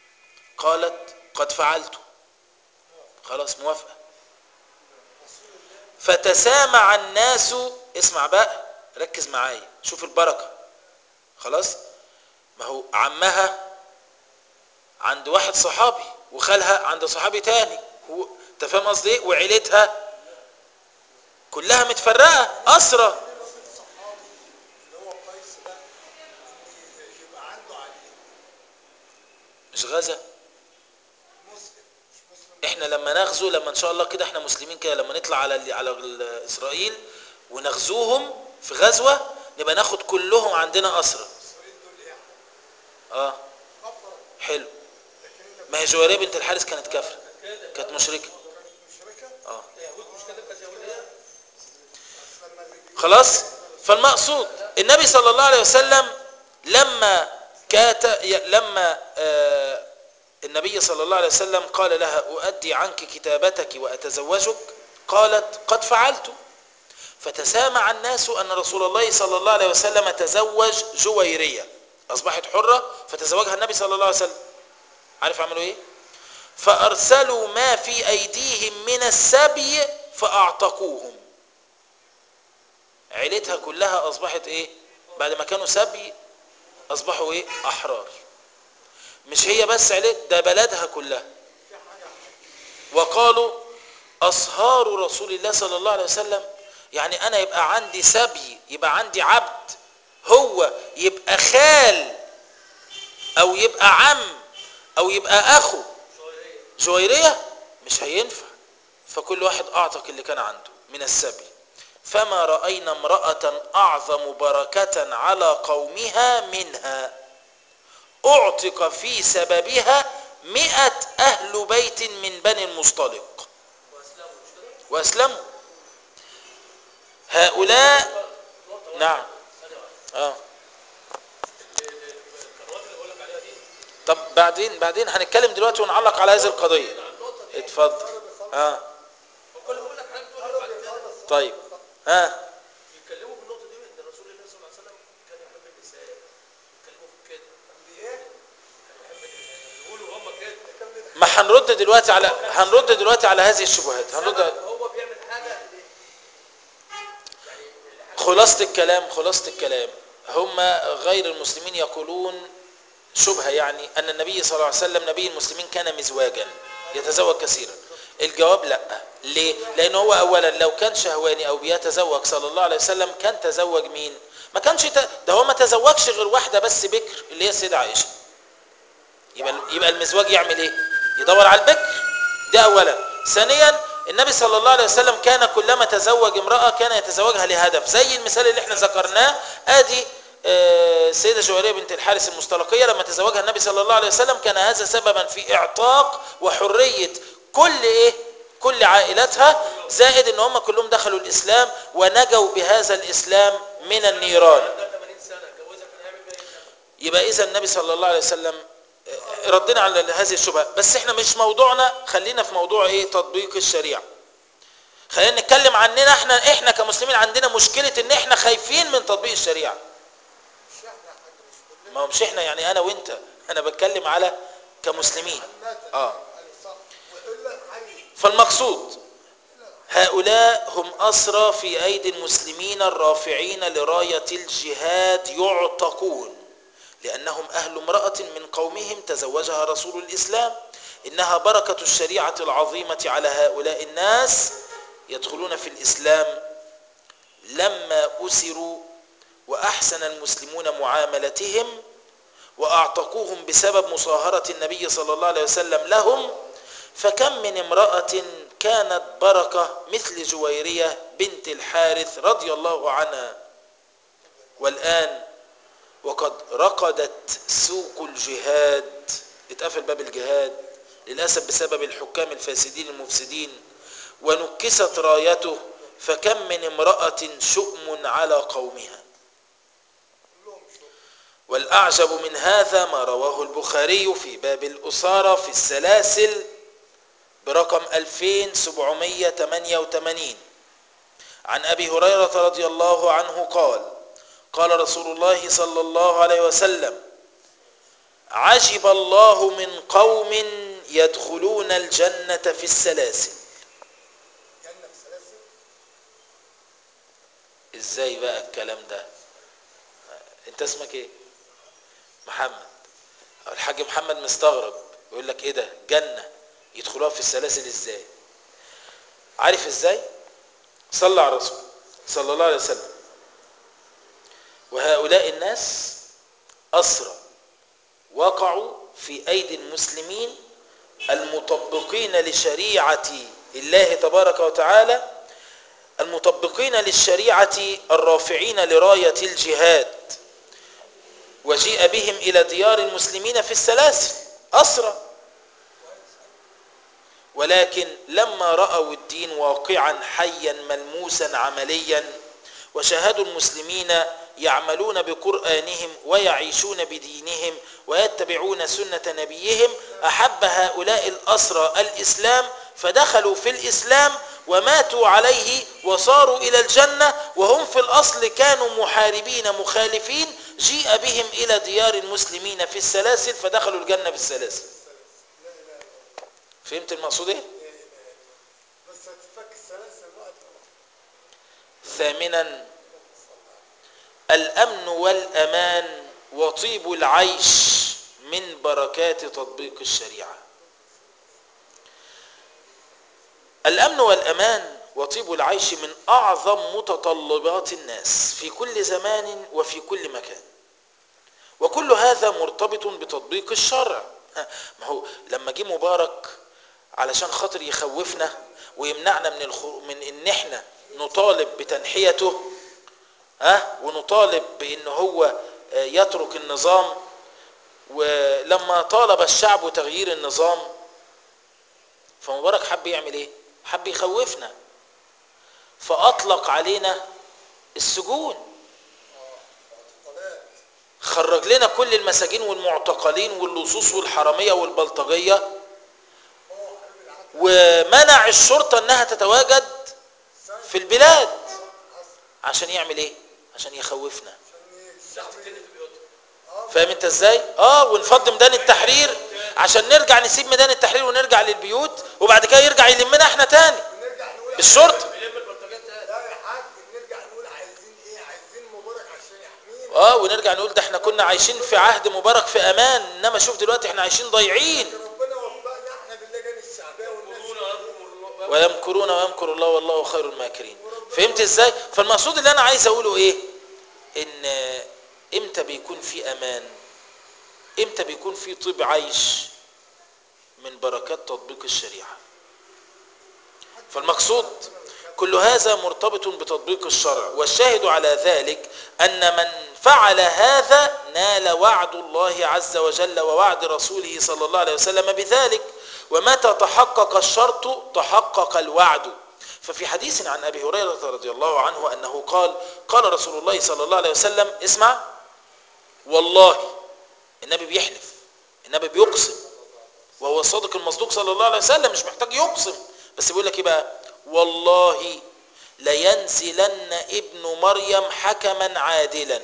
Speaker 1: قالت قد فعلت خلاص موافقة فتسامع الناس اسمع بقى ركز معايا شوف البركة خلاص ما هو عمها عند واحد صحابي وخالها عند صحابي تاني هو انت فاهم قصدي ايه وعيلتها كلها متفرقه اسرى
Speaker 2: صحابي اللي هو قيس ده إن يبقى عنده عليه
Speaker 1: مش غزا
Speaker 2: مسلم مش مسلم
Speaker 1: احنا لما نغزو لما ان شاء الله كده احنا مسلمين كده لما نطلع على ال- على ال- اسرائيل ونغزوهم في غزوه نبقى ناخد كلهم عندنا اسرى
Speaker 2: اسرائيل دول ايه
Speaker 1: اه
Speaker 2: كفر
Speaker 1: حلو
Speaker 2: لكن انت
Speaker 1: ما هي جويريه بنت الحارث كانت كافره كانت مشركه
Speaker 2: كانت مشركه
Speaker 1: اه
Speaker 3: اليهود مش كاتبها يهوديه
Speaker 2: بس لما اللي بي-
Speaker 1: خلاص فالمقصود النبي صلى الله عليه وسلم لما كات ي- لما آه، النبي صلى الله عليه وسلم قال لها أؤدي عنك كتابتك وأتزوجك قالت قد فعلت فتسامع الناس أن رسول الله صلى الله عليه وسلم تزوج جويرية أصبحت حرة فتزوجها النبي صلى الله عليه وسلم عارف عملوا إيه فأرسلوا ما في أيديهم من السبي فأعتقوهم عيلتها كلها اصبحت ايه بعد ما كانوا سبي اصبحوا ايه احرار مش هي بس عيلت ده بلدها كلها وقالوا اصهار رسول الله صلى الله عليه وسلم يعني انا يبقى عندي سبي يبقى عندي عبد هو يبقى خال او يبقى عم او يبقى اخو جويرية مش هينفع فكل واحد اعتق اللي كان عنده من السبي فما رأينا امرأة أعظم بركة على قومها منها أعتق في سببها مئة أهل بيت من بني المصطلق
Speaker 3: واسلموا مش كده؟
Speaker 1: وأسلموا هؤلاء
Speaker 3: نقطة واحدة.
Speaker 1: نعم
Speaker 3: ثانية واحدة.
Speaker 1: آه.
Speaker 3: ال- ال- القنوات اللي بقول لك عليها دي
Speaker 1: طب بعدين بعدين هنتكلم دلوقتي ونعلق على هذه القضية
Speaker 3: على النقطة دي
Speaker 1: اتفضل آه.
Speaker 3: وكل بقول لك حاجة تقول لك بعد كده
Speaker 1: طيب ها
Speaker 3: يتكلموا في النقطة دي ان رسول الله صلى الله عليه وسلم كان يحب النساء يتكلموا في كده
Speaker 2: ايه
Speaker 3: كان يحب النساء يقولوا هم كده
Speaker 1: ما هنرد دلوقتي على هنرد دلوقتي على هذه الشبهات هنرد
Speaker 3: سبب هو بيعمل حاجة يعني
Speaker 1: خلاصة الكلام خلاصة الكلام هم غير المسلمين يقولون شبهة يعني أن النبي صلى الله عليه وسلم نبي المسلمين كان مزواجا يتزوج كثيرا الجواب لا ليه؟ لأن هو أولا لو كان شهواني أو بيتزوج صلى الله عليه وسلم كان تزوج مين؟ ما كانش ت... ده هو ما تزوجش غير واحدة بس بكر اللي هي السيدة عائشة يبقى يبقى المزواج يعمل ايه؟ يدور على البكر ده أولا ثانيا النبي صلى الله عليه وسلم كان كلما تزوج امرأة كان يتزوجها لهدف زي المثال اللي احنا ذكرناه ادي آه، السيدة جويرية بنت الحارث المستلقية لما تزوجها النبي صلى الله عليه وسلم كان هذا سببا في اعتاق وحرية كل ايه كل عائلتها زائد ان هم كلهم دخلوا الاسلام ونجوا بهذا الاسلام من النيران
Speaker 3: عندها 80 سنة اتجوزها كان هيعمل بيها ايه؟
Speaker 1: يبقى اذا النبي صلى الله عليه وسلم آه، ردنا على هذه الشبهه بس احنا مش موضوعنا خلينا في موضوع ايه تطبيق الشريعه خلينا نتكلم عننا احنا احنا كمسلمين عندنا مشكله ان احنا خايفين من تطبيق الشريعه
Speaker 2: مش احنا يا حاج مش كلنا
Speaker 1: ما هو مش احنا يعني انا وانت انا بتكلم على كمسلمين
Speaker 2: عامة
Speaker 1: اه
Speaker 2: يعني صح والا حي
Speaker 1: فالمقصود هؤلاء هم أسرى في أيدي المسلمين الرافعين لراية الجهاد يعتقون لأنهم أهل امرأة من قومهم تزوجها رسول الإسلام إنها بركة الشريعة العظيمة على هؤلاء الناس يدخلون في الإسلام لما أسروا وأحسن المسلمون معاملتهم وأعتقوهم بسبب مصاهرة النبي صلى الله عليه وسلم لهم فكم من امرأة كانت بركة مثل جويرية بنت الحارث رضي الله عنها والآن وقد رقدت سوق الجهاد اتقفل باب الجهاد للأسف بسبب الحكام الفاسدين المفسدين ونكست رايته فكم من امرأة شؤم على قومها
Speaker 2: كلهم شو
Speaker 1: والأعجب من هذا ما رواه البخاري في باب الأسارة في السلاسل برقم 2788 عن أبي هريرة رضي الله عنه قال قال رسول الله صلى الله عليه وسلم عجب الله من قوم يدخلون الجنة في السلاسل
Speaker 2: جنة في سلاسل
Speaker 1: ازاي بقى الكلام ده انت اسمك ايه محمد الحاج محمد مستغرب يقول لك ايه ده جنة يدخلوها في السلاسل ازاي عارف ازاي صلى على الرسول صلى الله عليه وسلم وهؤلاء الناس أسرى وقعوا في أيدي المسلمين المطبقين لشريعة الله تبارك وتعالى المطبقين للشريعة الرافعين لراية الجهاد وجيء بهم إلى ديار المسلمين في السلاسل أسرى ولكن لما رأوا الدين واقعا حيا ملموسا عمليا وشاهدوا المسلمين يعملون بقرآنهم ويعيشون بدينهم ويتبعون سنة نبيهم أحب هؤلاء الأسرى الإسلام فدخلوا في الإسلام وماتوا عليه وصاروا إلى الجنة وهم في الأصل كانوا محاربين مخالفين جيء بهم إلى ديار المسلمين في السلاسل فدخلوا الجنة بالسلاسل
Speaker 2: لا اله الا الله
Speaker 1: فهمت المقصود ايه؟
Speaker 2: لا اله الا الله بس هتفك السلاسل وقت
Speaker 1: ثامنا الأمن والأمان وطيب العيش من بركات تطبيق الشريعة الأمن والأمان وطيب العيش من أعظم متطلبات الناس في كل زمان وفي كل مكان وكل هذا مرتبط بتطبيق الشرع ها، ما هو لما جه مبارك علشان خاطر يخوفنا ويمنعنا من الخو... من ان احنا نطالب بتنحيته ها ونطالب بان هو آه، يترك النظام ولما طالب الشعب تغيير النظام فمبارك حب يعمل ايه حب يخوفنا فاطلق علينا السجون
Speaker 2: معتقلات
Speaker 1: خرج لنا كل المساجين والمعتقلين واللصوص والحراميه والبلطجيه
Speaker 2: اه حبيب العدل
Speaker 1: ومنع الشرطه انها تتواجد في البلاد
Speaker 2: حصل
Speaker 1: عشان يعمل ايه عشان يخوفنا
Speaker 2: عشان الشعب
Speaker 3: تحت كده في بيوتهم
Speaker 2: اه
Speaker 1: فاهم انت ازاي اه ونفض ميدان التحرير عشان نرجع نسيب ميدان التحرير ونرجع للبيوت وبعد كده يرجع يلمنا احنا تاني
Speaker 2: ونرجع نقول
Speaker 1: الشرطه
Speaker 3: بيلم البلطجات تاني
Speaker 2: لا يا حاج نرجع نقول عايزين ايه عايزين مبارك عشان يحمينا
Speaker 1: اه ونرجع نقول ده احنا كنا عايشين في عهد مبارك في امان انما شوف دلوقتي احنا عايشين ضايعين
Speaker 2: ربنا وفقنا احنا باللجان الشعبيه والناس
Speaker 3: يقولون ويذكر الله
Speaker 1: ويمكرون ويمكر الله والله خير الماكرين فهمت ازاي فالمقصود اللي انا عايز اقوله ايه ان امتى بيكون في امان امتى بيكون في طيب عيش من بركات تطبيق الشريعه فالمقصود كل هذا مرتبط بتطبيق الشرع والشاهد على ذلك ان من فعل هذا نال وعد الله عز وجل ووعد رسوله صلى الله عليه وسلم بذلك ومتى تحقق الشرط تحقق الوعد ففي حديث عن ابي هريره رضي الله عنه انه قال قال رسول الله صلى الله عليه وسلم اسمع والله النبي بيحلف النبي بيقسم وهو الصادق المصدوق صلى الله عليه وسلم مش محتاج يقسم بس بيقول لك ايه بقى والله لينزلن ابن مريم حكما عادلا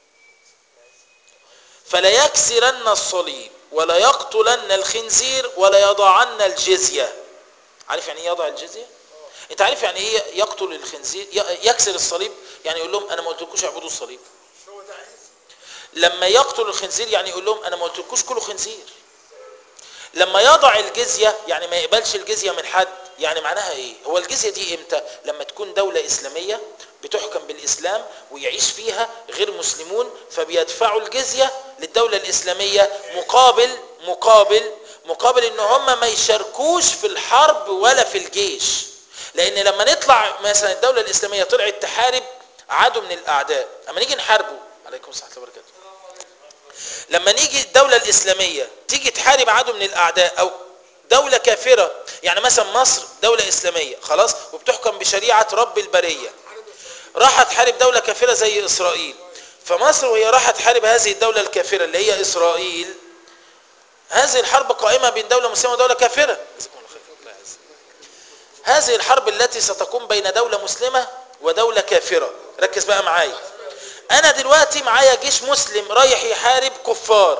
Speaker 1: فليكسرن الصليب ولا يقتلن الخنزير ولا يضعن الجزية عارف يعني ايه يضع الجزية انت عارف يعني ايه يقتل الخنزير ي- يكسر الصليب يعني يقول لهم انا ما قلتلكوش اعبدوا الصليب
Speaker 2: مش هو ده عيسى
Speaker 1: لما يقتل الخنزير يعني يقول لهم انا ما قلتلكوش كلوا خنزير لما يضع الجزية يعني ما يقبلش الجزية من حد يعني معناها ايه هو الجزية دي امتى لما تكون دولة اسلامية بتحكم بالاسلام ويعيش فيها غير مسلمون فبيدفعوا الجزية للدولة الاسلامية مقابل مقابل مقابل ان هم ما يشاركوش في الحرب ولا في الجيش لان لما نطلع مثلا الدولة الاسلامية طلعت تحارب عدو من الاعداء اما نيجي نحاربه عليكم السلام ورحمة الله وبركاته لما نيجي الدولة الإسلامية تيجي تحارب عدو من الأعداء أو دولة كافرة يعني مثلا مصر دولة إسلامية خلاص وبتحكم بشريعة رب البرية راحت تحارب دولة كافرة زي إسرائيل فمصر وهي راحت تحارب هذه الدولة الكافرة اللي هي إسرائيل هذه الحرب قائمة بين دولة مسلمة ودولة كافرة جزاكم الله خير. الله يعزك. هذه الحرب التي ستقوم بين دولة مسلمة ودولة كافرة ركز بقى معايا انا دلوقتي معايا جيش مسلم رايح يحارب كفار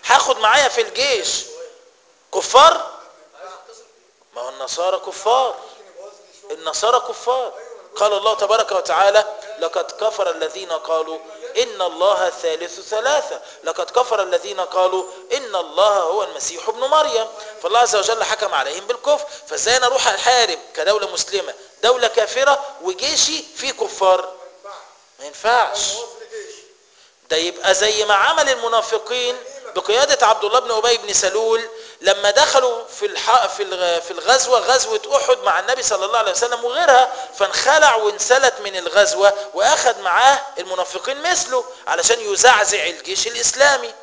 Speaker 1: هاخد معايا في الجيش كفار
Speaker 3: عايز اتصل بيه
Speaker 1: ما هو النصارى كفار
Speaker 2: ممكن يبوظ لي شغل
Speaker 1: النصارى كفار قال الله تبارك وتعالى لقد كفر الذين قالوا إن الله ثالث ثلاثة لقد كفر الذين قالوا إن الله هو المسيح ابن مريم فالله عز وجل حكم عليهم بالكفر فازاي انا اروح احارب كدولة مسلمة دولة كافرة وجيشي فيه كفار ما ينفعش
Speaker 2: يبوظ لي جيش
Speaker 1: ده يبقى زي ما عمل المنافقين بقيادة عبد الله بن أبي بن سلول لما دخلوا في الح... في الغ- في الغزوة غزوة أحد مع النبي صلى الله عليه وسلم وغيرها فانخلع وانسلت من الغزوة وأخذ معاه المنافقين مثله علشان يزعزع الجيش الإسلامي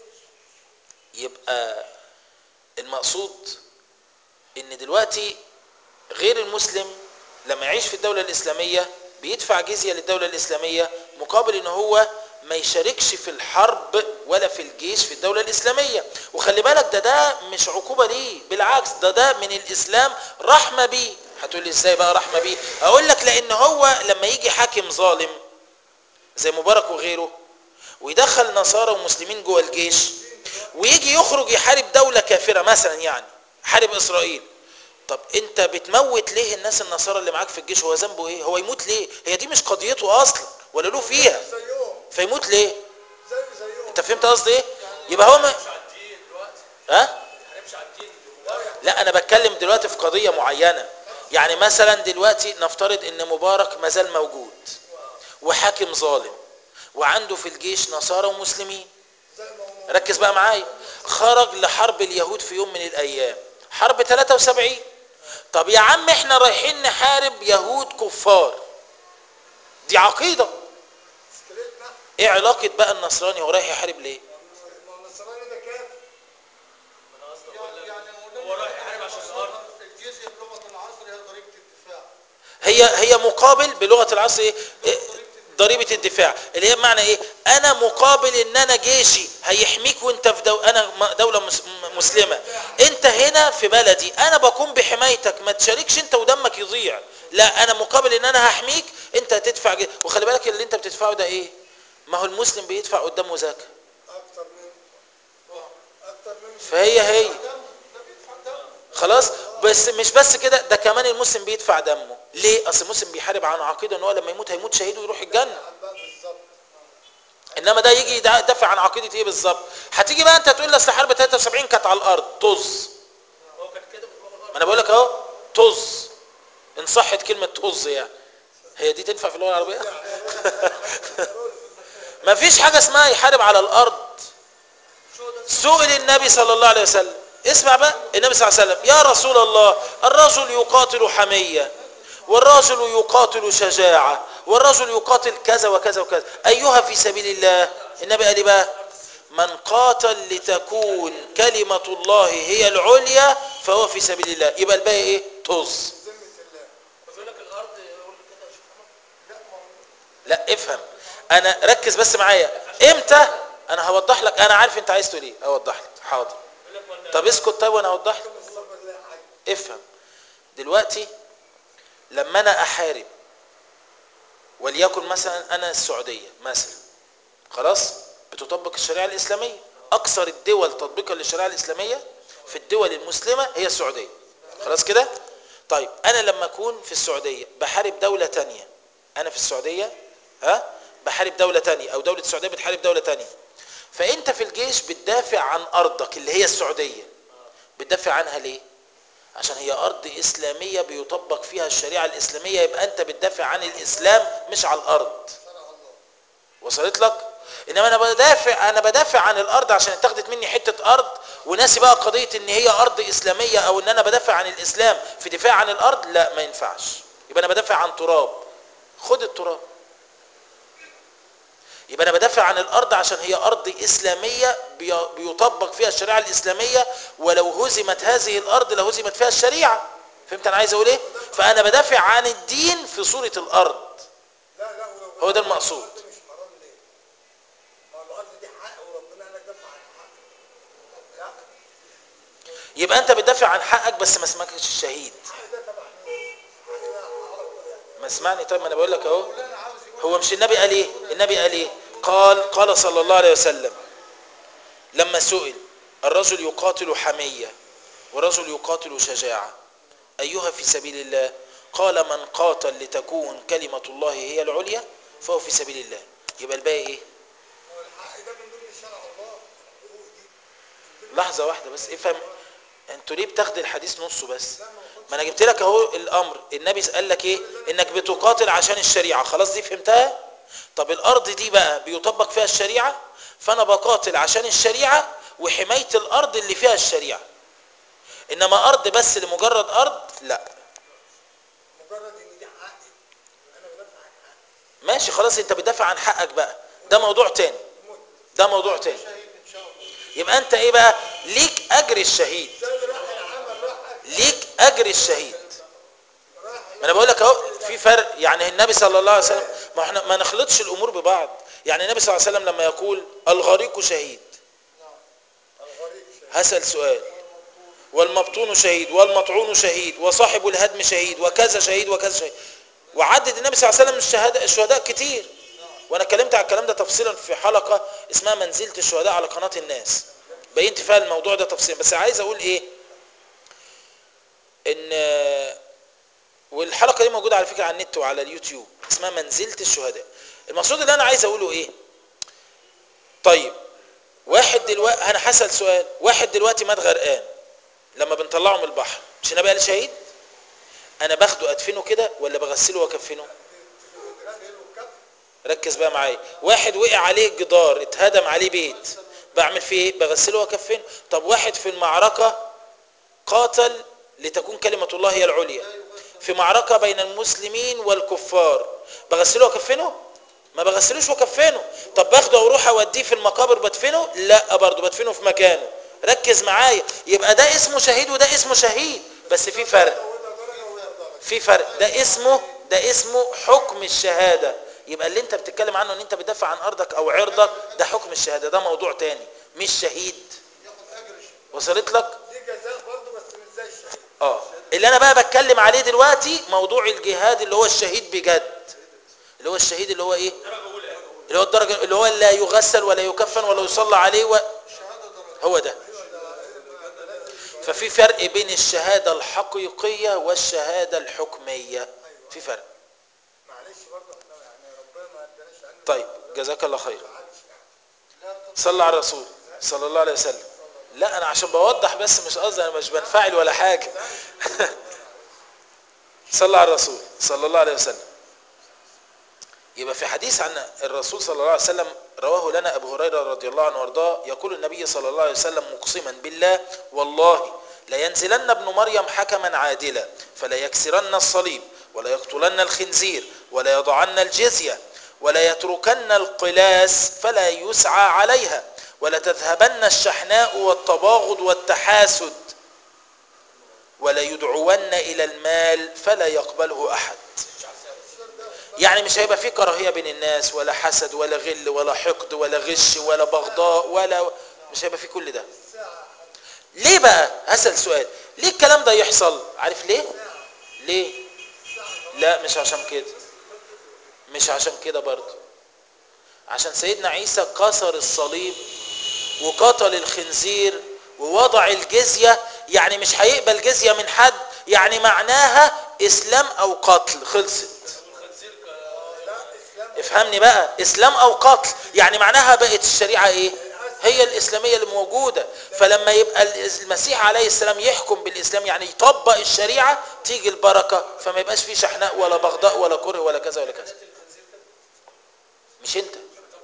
Speaker 1: يبقى المقصود ان دلوقتي غير المسلم لما يعيش في الدولة الإسلامية بيدفع جزية للدولة الإسلامية مقابل ان هو ما يشاركش في الحرب ولا في الجيش في الدولة الإسلامية وخلي بالك ده ده مش عقوبة ليه بالعكس ده ده من الإسلام رحمة بيه هتقول لي ازاي بقى رحمة بيه اقول لك لان هو لما يجي حاكم ظالم زي مبارك وغيره ويدخل نصارى ومسلمين جوه الجيش ويجي يخرج يحارب دولة كافرة مثلا يعني حارب إسرائيل طب انت بتموت ليه الناس النصارى اللي معاك في الجيش هو ذنبه ايه هو يموت ليه هي دي مش قضيته اصلا ولا له فيها
Speaker 2: زيهم
Speaker 1: فيموت ليه
Speaker 2: زي زيهم
Speaker 1: انت فهمت قصدي ايه يبقى هو ما...
Speaker 3: مش على الدين دلوقتي
Speaker 1: ها
Speaker 3: هنمشي على الدين دلوقتي
Speaker 1: لا انا بتكلم دلوقتي في قضية معينة يعني مثلا دلوقتي نفترض ان مبارك مازال موجود وحاكم ظالم وعنده في الجيش نصارى ومسلمين
Speaker 2: زي ما هم
Speaker 1: ركز بقى معايا خرج لحرب اليهود في يوم من الايام حرب 73 طب يا عم احنا رايحين نحارب يهود كفار دي عقيدة
Speaker 2: مشكلتنا
Speaker 1: ايه علاقة بقى النصراني هو رايح يحارب ليه
Speaker 2: ما النصراني ده كافر
Speaker 3: انا قصدي اقول لك
Speaker 2: يعني
Speaker 3: هو رايح يحارب عشان الارض
Speaker 2: الجزية بلغة العصر هي ضريبة الدفاع
Speaker 1: هي هي مقابل بلغة العصر ايه إيه؟ ضريبة الدفاع اللي هي بمعنى ايه انا مقابل ان انا جيشي هيحميك وانت في دو... انا م- دولة مس... م- مسلمة انت هنا في بلدي انا بقوم بحمايتك ما تشاركش انت ودمك يضيع لا انا مقابل ان انا هحميك انت هتدفع جي... وخلي بالك اللي انت بتدفعه ده ايه ما هو المسلم بيدفع قدامه زكاة
Speaker 2: أكتر من أكتر من
Speaker 1: فهي هي
Speaker 2: دم ده بيدفع دم
Speaker 1: خلاص بس مش بس كده ده كمان المسلم بيدفع دمه ليه اصل المسلم بيحارب عن عقيده ان هو لما يموت هيموت شهيد ويروح الجنه
Speaker 2: عن بقى بالظبط
Speaker 1: انما ده يجي يدع- يدافع عن عقيده ايه بالظبط هتيجي بقى انت تقول لي اصل حرب 73 كانت على الارض طز
Speaker 3: هو كان كده بيروح الارض
Speaker 1: ما انا بقول لك اهو طز ان صحت كلمه طز يعني هي دي تنفع في اللغه العربيه ما فيش حاجه اسمها يحارب على الارض
Speaker 3: شو ده
Speaker 1: سئل النبي صلى الله عليه وسلم اسمع بقى النبي صلى الله عليه وسلم يا رسول الله الرجل يقاتل حمية والرجل يقاتل شجاعة والرجل يقاتل كذا وكذا وكذا أيها في سبيل الله النبي قال إيه بقى من قاتل لتكون كلمة الله هي العليا فهو في سبيل الله يبقى الباقي ايه طز
Speaker 2: ذمة الله
Speaker 3: بيقول لك الارض يقول لك كده يا شيخ محمد
Speaker 2: لا ما هو
Speaker 1: لا افهم انا ركز بس معايا امتى انا هوضح لك انا عارف انت عايز تقول ايه اوضح لك حاضر
Speaker 3: يقول لك ما
Speaker 1: طب اسكت طيب وانا اوضح لك
Speaker 2: بالظبط زي حاجة
Speaker 1: افهم دلوقتي لما انا احارب وليكن مثلا انا السعوديه مثلا خلاص بتطبق الشريعه الاسلاميه اكثر الدول تطبيقا للشريعه الاسلاميه في الدول المسلمه هي السعوديه خلاص كده طيب انا لما اكون في السعوديه بحارب دوله تانية انا في السعوديه ها بحارب دوله تانية او دوله السعوديه بتحارب دوله تانية فانت في الجيش بتدافع عن ارضك اللي هي السعوديه بتدافع عنها ليه عشان هي ارض اسلاميه بيطبق فيها الشريعه الاسلاميه يبقى انت بتدافع عن الاسلام مش على الارض
Speaker 2: شرع الله
Speaker 1: وصلت لك انما انا بدافع انا بدافع عن الارض عشان اتاخدت مني حته ارض وناسي بقى قضيه ان هي ارض اسلاميه او ان انا بدافع عن الاسلام في دفاع عن الارض لا ما ينفعش يبقى انا بدافع عن تراب خد التراب يبقى انا بدافع عن الارض عشان هي ارض اسلاميه بي- بيطبق فيها الشريعه الاسلاميه ولو هزمت هذه الارض لهزمت فيها الشريعه فهمت انا عايز اقول ايه فانا بدافع عن الدين في صوره الارض
Speaker 2: لا لا ولو
Speaker 1: هو ده المقصود.
Speaker 2: الأرض مش حرام ليه؟ ما هو الأرض دي حق وربنا قال لك دافع عن حقك لا
Speaker 1: يبقى انت بتدافع عن حقك بس ما اسمكش الشهيد
Speaker 2: الحق ده تبع مين؟ الحق ده حق يعني
Speaker 1: ما اسمعني طيب ما انا بقول لك اهو
Speaker 2: مولانا عاوز يقول
Speaker 1: هو مش النبي قال ايه النبي قال ايه قال قال صلى الله عليه وسلم لما لما سئل الرجل يقاتل حمية ورجل يقاتل شجاعة أيها في سبيل الله قال من قاتل لتكون كلمة الله هي العليا فهو في سبيل الله يبقى الباقي ايه
Speaker 2: هو الحق ده من ضمن شرع الله الحقوق دي
Speaker 1: لحظة واحدة بس افهم انتوا ليه بتاخد الحديث نصه بس ما انا جبت لك اهو الامر النبي قال لك ايه انك بتقاتل عشان الشريعة خلاص دي فهمتها طب الارض دي بقى بيطبق فيها الشريعة فانا بقاتل عشان الشريعة وحماية الارض اللي فيها الشريعة انما ارض بس لمجرد ارض لا
Speaker 2: مجرد ان دي حقي انا بدافع عن حقي
Speaker 1: ماشي خلاص انت بتدافع عن حقك بقى ده موضوع تاني
Speaker 2: موت
Speaker 1: ده موضوع تاني
Speaker 2: شهيد ان شاء الله
Speaker 1: يبقى انت ايه بقى ليك اجر الشهيد
Speaker 2: زي اللي راح العمل راح
Speaker 1: ليك اجر الشهيد
Speaker 2: راح
Speaker 1: ما انا بقول لك اهو في فرق يعني النبي صلى الله عليه وسلم ما احنا ما نخلطش الامور ببعض يعني النبي صلى الله عليه وسلم لما يقول الغريق شهيد
Speaker 2: الغريب شهيد
Speaker 1: هسأل سؤال والمبطون شهيد والمطعون شهيد وصاحب الهدم شهيد وكذا شهيد وكذا شهيد وعدد النبي صلى الله عليه وسلم الشهداء الشهداء كتير وانا اتكلمت على الكلام ده تفصيلا في حلقة اسمها منزلة الشهداء على قناة الناس بينت فيها الموضوع ده تفصيلا بس عايز اقول ايه ان والحلقة دي موجودة على فكرة على النت وعلى اليوتيوب اسمها منزلة الشهداء المقصود اللي انا عايز اقوله ايه طيب واحد دلوقتي انا هسأل سؤال واحد دلوقتي مات غرقان لما بنطلعه من البحر مش النبي قال شهيد انا باخده ادفنه كده ولا بغسله واكفنه
Speaker 2: تغسل والكف
Speaker 1: ركز بقى معايا واحد وقع عليه جدار اتهدم عليه بيت بعمل فيه ايه بغسله واكفنه طب واحد في المعركة قاتل لتكون كلمة الله هي العليا في معركة بين المسلمين والكفار بغسله واكفنه ما بغسلوش واكفنه طب باخده واروح اوديه في المقابر بدفنه لا برضه بدفنه في مكانه ركز معايا يبقى ده اسمه شهيد وده اسمه شهيد بس في فرق
Speaker 2: وده درجه وده درجه
Speaker 1: في فرق ده اسمه ده اسمه حكم الشهادة يبقى اللي انت بتتكلم عنه ان انت بتدافع عن ارضك او عرضك ده حكم الشهادة ده موضوع تاني مش شهيد
Speaker 2: ياخد اجر الشهيد
Speaker 1: وصلت لك
Speaker 2: ليه جزاء برضه بس مش زي الشهيد
Speaker 1: اه اللي انا بقى بتكلم عليه دلوقتي موضوع الجهاد اللي هو الشهيد بجد اللي هو الشهيد اللي هو ايه اللي هو الدرجة اللي هو لا يغسل ولا يكفن ولا يصلى عليه و...
Speaker 2: الشهاده درجه
Speaker 1: هو ده ففي فرق بين الشهادة الحقيقية والشهادة الحكمية في فرق
Speaker 2: معلش برضه احنا يعني ربنا ما اداناش عنه
Speaker 1: طيب جزاك الله خير
Speaker 2: عادش يعني لا
Speaker 1: صلى على الرسول صلى الله عليه وسلم لا انا عشان بوضح بس مش قصدي انا مش بنفعل ولا حاجه صلى على الرسول صلى الله عليه وسلم يبقى في حديث عن الرسول صلى الله عليه وسلم رواه لنا ابو هريره رضي الله عنه وارضاه يقول النبي صلى الله عليه وسلم مقسما بالله والله لينزلن ابن مريم حكما عادلا فلا يكسرن الصليب ولا يقتلن الخنزير ولا يضعن الجزيه ولا يتركن القلاس فلا يسعى عليها ولا تذهبن الشحناء والتباغض والتحاسد ولا يدعون إلى المال فلا يقبله أحد يعني مش هيبقى فيه كراهية بين الناس ولا حسد ولا غل ولا حقد ولا غش ولا بغضاء ولا مش هيبقى فيه كل ده ليه بقى هسأل سؤال ليه الكلام ده يحصل عارف ليه ليه لا مش عشان كده مش عشان كده برضه عشان سيدنا عيسى كسر الصليب وقتل الخنزير ووضع الجزية يعني مش هيقبل جزية من حد يعني معناها اسلام او قتل خلصت افهمني بقى اسلام او قتل يعني معناها بقت الشريعة ايه هي الاسلامية اللي موجودة فلما يبقى المسيح عليه السلام يحكم بالاسلام يعني يطبق الشريعة تيجي البركة فما يبقاش فيه شحناء ولا بغضاء ولا كره ولا كذا ولا كذا مش انت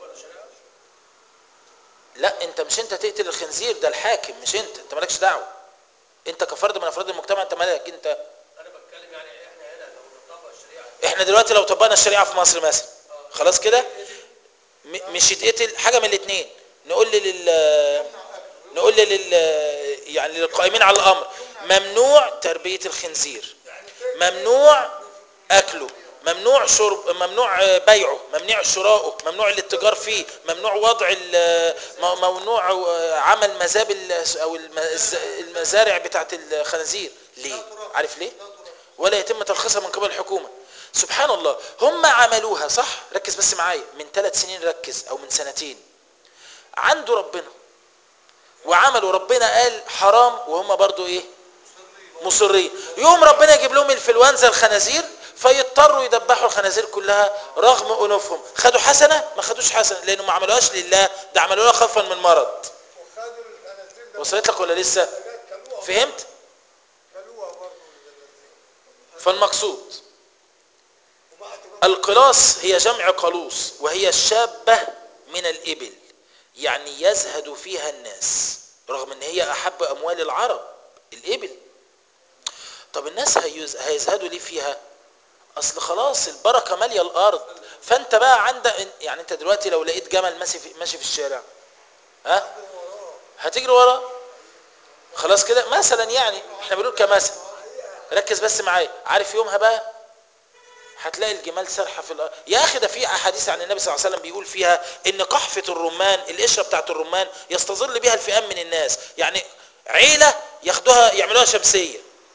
Speaker 1: لا انت مش انت تقتل الخنزير ده الحاكم مش انت انت مالكش دعوه انت كفرد من افراد المجتمع انت مالك انت
Speaker 3: انا بتكلم يعني احنا هنا لو نطبق الشريعه
Speaker 1: احنا دلوقتي لو طبقنا الشريعه في مصر مثلا خلاص كده م- مش يتقتل حاجه من الاثنين نقول لل نقول لل يعني للقائمين على الامر ممنوع تربيه الخنزير ممنوع اكله ممنوع شرب ممنوع بيعه ممنوع شراؤه ممنوع الاتجار فيه ممنوع وضع ال- م- ممنوع عمل مزابل او الم- الز- المزارع بتاعت الخنازير ليه عارف ليه ولا يتم ترخيصها من قبل الحكومه سبحان الله هم عملوها صح ركز بس معايا من ثلاث سنين ركز او من سنتين عنده ربنا وعملوا ربنا قال حرام وهم برضو ايه مصرين يوم ربنا يجيب لهم الفلونزا الخنازير فيضطروا يذبحوا الخنازير كلها رغم انوفهم خدوا حسنه ما خدوش حسنه لانه ما عملوهاش لله ده عملوها خوفا من مرض
Speaker 2: وخدوا الخنازير ده
Speaker 1: وصلت لك ولا لسه
Speaker 2: حاجات كلوها
Speaker 1: فهمت
Speaker 2: كلوها برضه الخنازير.
Speaker 1: فالمقصود
Speaker 2: وبعتوا بقى
Speaker 1: القلاص هي جمع قلوص وهي الشابة من الإبل يعني يزهد فيها الناس رغم ان هي احب اموال العرب الإبل طب الناس هيز- هيزهدوا ليه فيها اصل خلاص البركة مالية الارض فانت بقى عندك يعني انت دلوقتي لو لقيت جمل ماشي في, ماشي في الشارع ها هتجري وراه خلاص كده مثلا يعني احنا بنقول كمثل ركز بس معايا عارف يومها بقى هتلاقي الجمال سرحه في الارض يا اخي ده في احاديث عن النبي صلى الله عليه وسلم بيقول فيها ان قحفه الرمان القشره بتاعت الرمان يستظل بها الفئام من الناس يعني عيله ياخدوها يعملوها شمسيه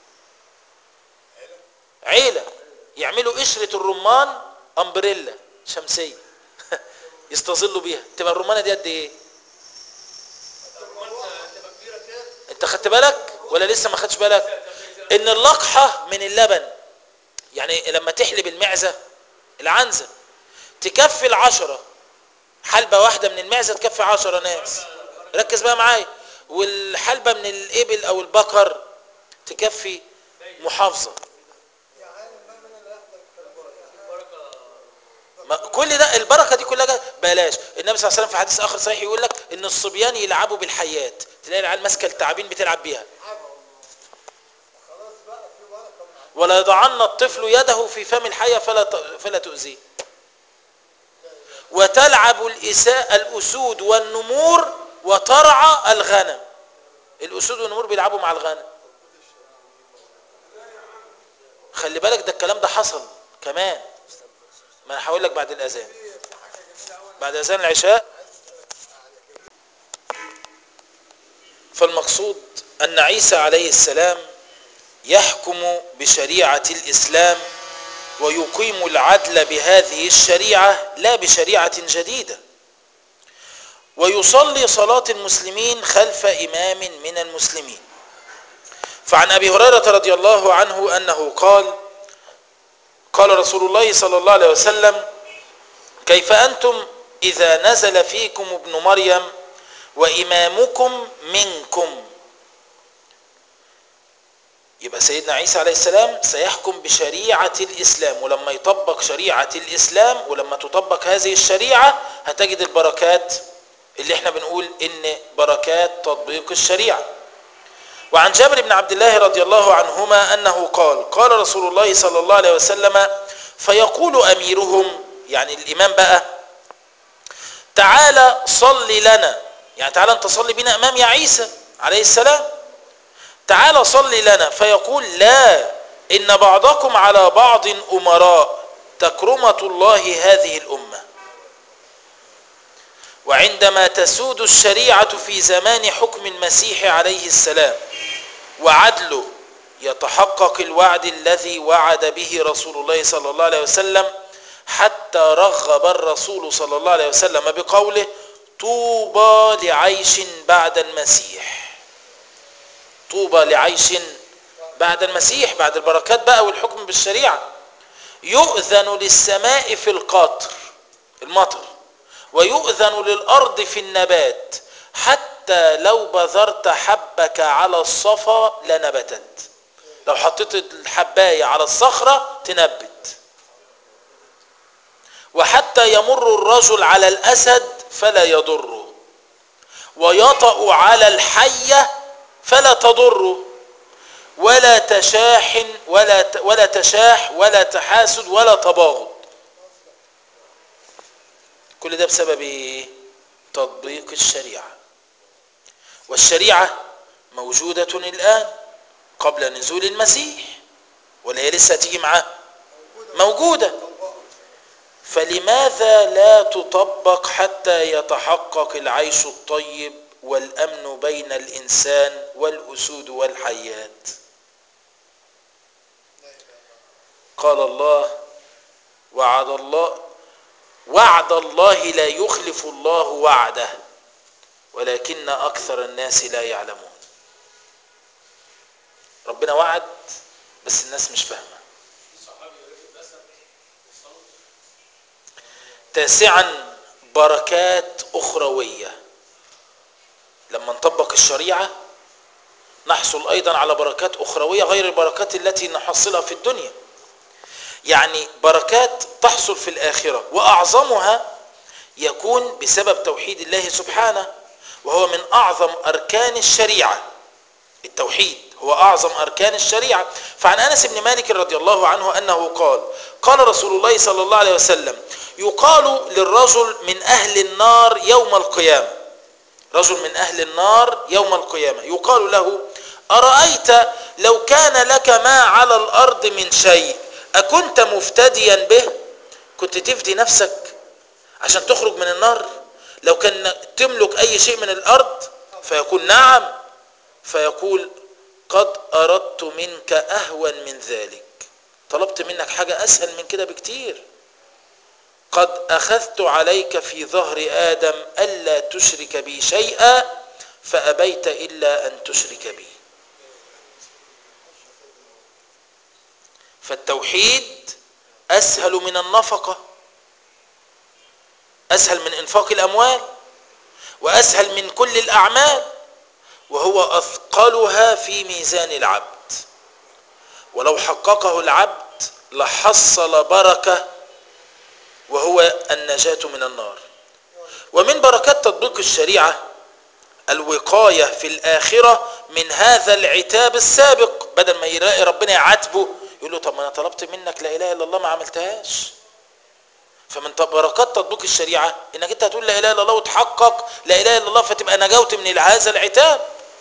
Speaker 1: عيله يعملوا قشره الرمان امبريلا شمسيه يستظلوا بيها تبقى الرمانه دي قد ايه
Speaker 3: تبقى كبيره كده
Speaker 1: انت خدت بالك ولا لسه ما خدتش بالك ان اللقحه من اللبن يعني لما تحلب المعزه العنزه تكفي العشرة حلبة واحدة من المعزة تكفي عشرة ناس ركز بقى معايا والحلبة من الإبل أو البقر تكفي محافظة ما كل ده البركة دي كلها جا- بلاش النبي صلى الله عليه وسلم في حديث آخر صحيح يقول لك إن الصبيان يلعبوا بالحيات تلاقي العيال ماسكة التعابين بتلعب بيها
Speaker 2: خلاص بقى في بركه من عند
Speaker 1: ولا يضعن الطفل يده في فم الحية فلا ت- فلا تؤذيه وتلعب الإساء الأسود والنمور وترعى الغنم الأسود والنمور بيلعبوا مع الغنم خلي بالك ده الكلام ده حصل كمان ما انا هقول لك بعد الأذان بعد أذان العشاء فالمقصود أن عيسى عليه السلام يحكم بشريعة الإسلام ويقيم العدل بهذه الشريعة لا بشريعة جديدة ويصلي صلاة المسلمين خلف إمام من المسلمين فعن أبي هريرة رضي الله عنه أنه قال قال رسول الله صلى الله عليه وسلم كيف أنتم إذا نزل فيكم ابن مريم وإمامكم منكم يبقى سيدنا عيسى عليه السلام سيحكم بشريعة الإسلام ولما يطبق شريعة الإسلام ولما تطبق هذه الشريعة هتجد البركات اللي احنا بنقول إن بركات تطبيق الشريعة وعن جابر بن عبد الله رضي الله عنهما أنه قال قال رسول الله صلى الله عليه وسلم فيقول أميرهم يعني الإمام بقى تعالى صل لنا يعني تعالى انت صلي بنا امام يا عيسى عليه السلام تعالى صل لنا فيقول لا ان بعضكم على بعض امراء تكرمة الله هذه الامة وعندما تسود الشريعة في زمان حكم المسيح عليه السلام وعدله يتحقق الوعد الذي وعد به رسول الله صلى الله عليه وسلم حتى رغب الرسول صلى الله عليه وسلم بقوله طوبى لعيش بعد المسيح طوبى لعيش بعد المسيح بعد البركات بقى والحكم بالشريعة يؤذن للسماء في القطر المطر ويؤذن للأرض في النبات حتى لو بذرت حبك على الصفا لنبتت لو حطيت الحباية على الصخرة تنبت وحتى يمر الرجل على الأسد فلا يضره ويطأ على الحية فلا تضره ولا تشاح ولا ت- ولا تشاح ولا تحاسد ولا تباغض كل ده بسبب ايه تطبيق الشريعه والشريعه موجوده الان قبل نزول المسيح ولا هي لسه تيجي معاه موجوده فلماذا لا تطبق حتى يتحقق العيش الطيب والامن بين الانسان والاسود والحيات قال الله وعد الله وعد الله لا يخلف الله وعده ولكن أكثر الناس لا يعلمون ربنا وعد بس الناس مش فاهمة تاسعا بركات أخروية لما نطبق الشريعة نحصل أيضا على بركات أخروية غير البركات التي نحصلها في الدنيا يعني بركات تحصل في الآخرة وأعظمها يكون بسبب توحيد الله سبحانه وهو من أعظم أركان الشريعة التوحيد هو أعظم أركان الشريعة فعن أنس بن مالك رضي الله عنه أنه قال قال رسول الله صلى الله عليه وسلم يقال للرجل من أهل النار يوم القيامة رجل من أهل النار يوم القيامة يقال له أرأيت لو كان لك ما على الأرض من شيء أكنت مفتديا به كنت تفدي نفسك عشان تخرج من النار لو كان تملك أي شيء من الأرض فيقول نعم فيقول قد أردت منك أهون من ذلك طلبت منك حاجة أسهل من كده بكتير قد أخذت عليك في ظهر آدم ألا تشرك بي شيئا فأبيت إلا أن تشرك بي فالتوحيد أسهل من النفقة أسهل من إنفاق الأموال وأسهل من كل الأعمال وهو أثقلها في ميزان العبد ولو حققه العبد لحصل بركة وهو النجاة من النار ومن بركات تطبيق الشريعة الوقاية في الآخرة من هذا العتاب السابق بدل ما يلاقي ربنا يعاتبه يقول له طب ما أنا طلبت منك لا إله إلا الله ما عملتهاش فمن بركات تطبيق الشريعة انك انت هتقول لا اله الا الله وتحقق لا اله الا الله فتبقى نجوت من هذا العتاب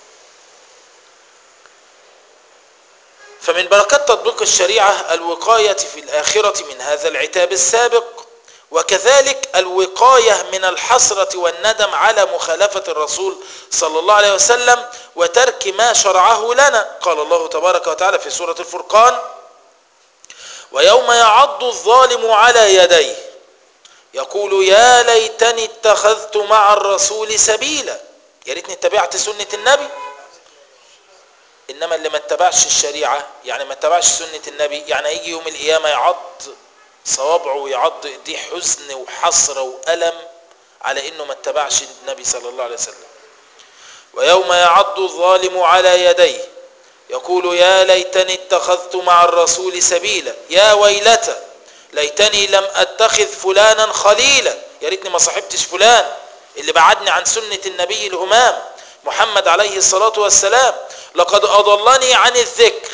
Speaker 1: فمن بركات تطبيق الشريعة الوقاية في الآخرة من هذا العتاب السابق وكذلك الوقاية من الحسرة والندم على مخالفة الرسول صلى الله عليه وسلم وترك ما شرعه لنا قال الله تبارك وتعالى في سورة الفرقان ويوم يعض الظالم على يديه يقول يا ليتني اتخذت مع الرسول سبيلا يا ريتني اتبعت سنة النبي انما اللي ما اتبعش الشريعة يعني ما اتبعش سنة النبي يعني يجي يوم القيامة يعض صوابعه ويعض ايديه حزن وحسرة وألم على انه ما اتبعش النبي صلى الله عليه وسلم ويوم يعض الظالم على يديه يقول يا ليتني اتخذت مع الرسول سبيلا يا ويلتى ليتني لم اتخذ فلانا خليلا يا ريتني ما صاحبتش فلان اللي بعدني عن سنة النبي الهمام محمد عليه الصلاة والسلام لقد أضلني عن الذكر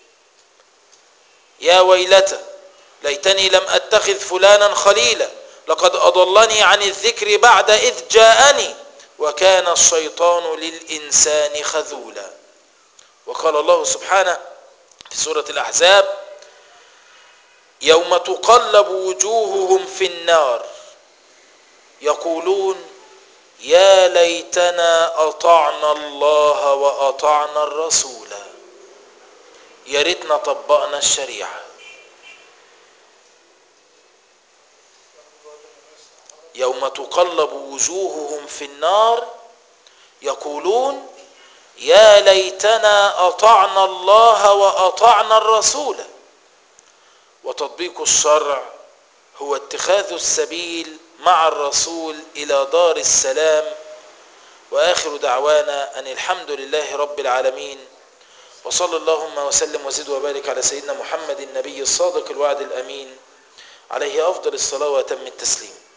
Speaker 1: يا ويلتى ليتني لم أتخذ فلانا خليلا لقد أضلني عن الذكر بعد إذ جاءني وكان الشيطان للإنسان خذولا وقال الله سبحانه في سورة الأحزاب يوم تقلب وجوههم في النار يقولون يا ليتنا أطعنا الله وأطعنا الرسول يا ريتنا طبقنا الشريعة يوم تقلب وجوههم في النار يقولون يا ليتنا أطعنا الله وأطعنا الرسول وتطبيق الشرع هو اتخاذ السبيل مع الرسول إلى دار السلام وآخر دعوانا أن الحمد لله رب العالمين وصلى اللهم وسلم وزد وبارك على سيدنا محمد النبي الصادق الوعد الأمين عليه أفضل الصلاة وتم التسليم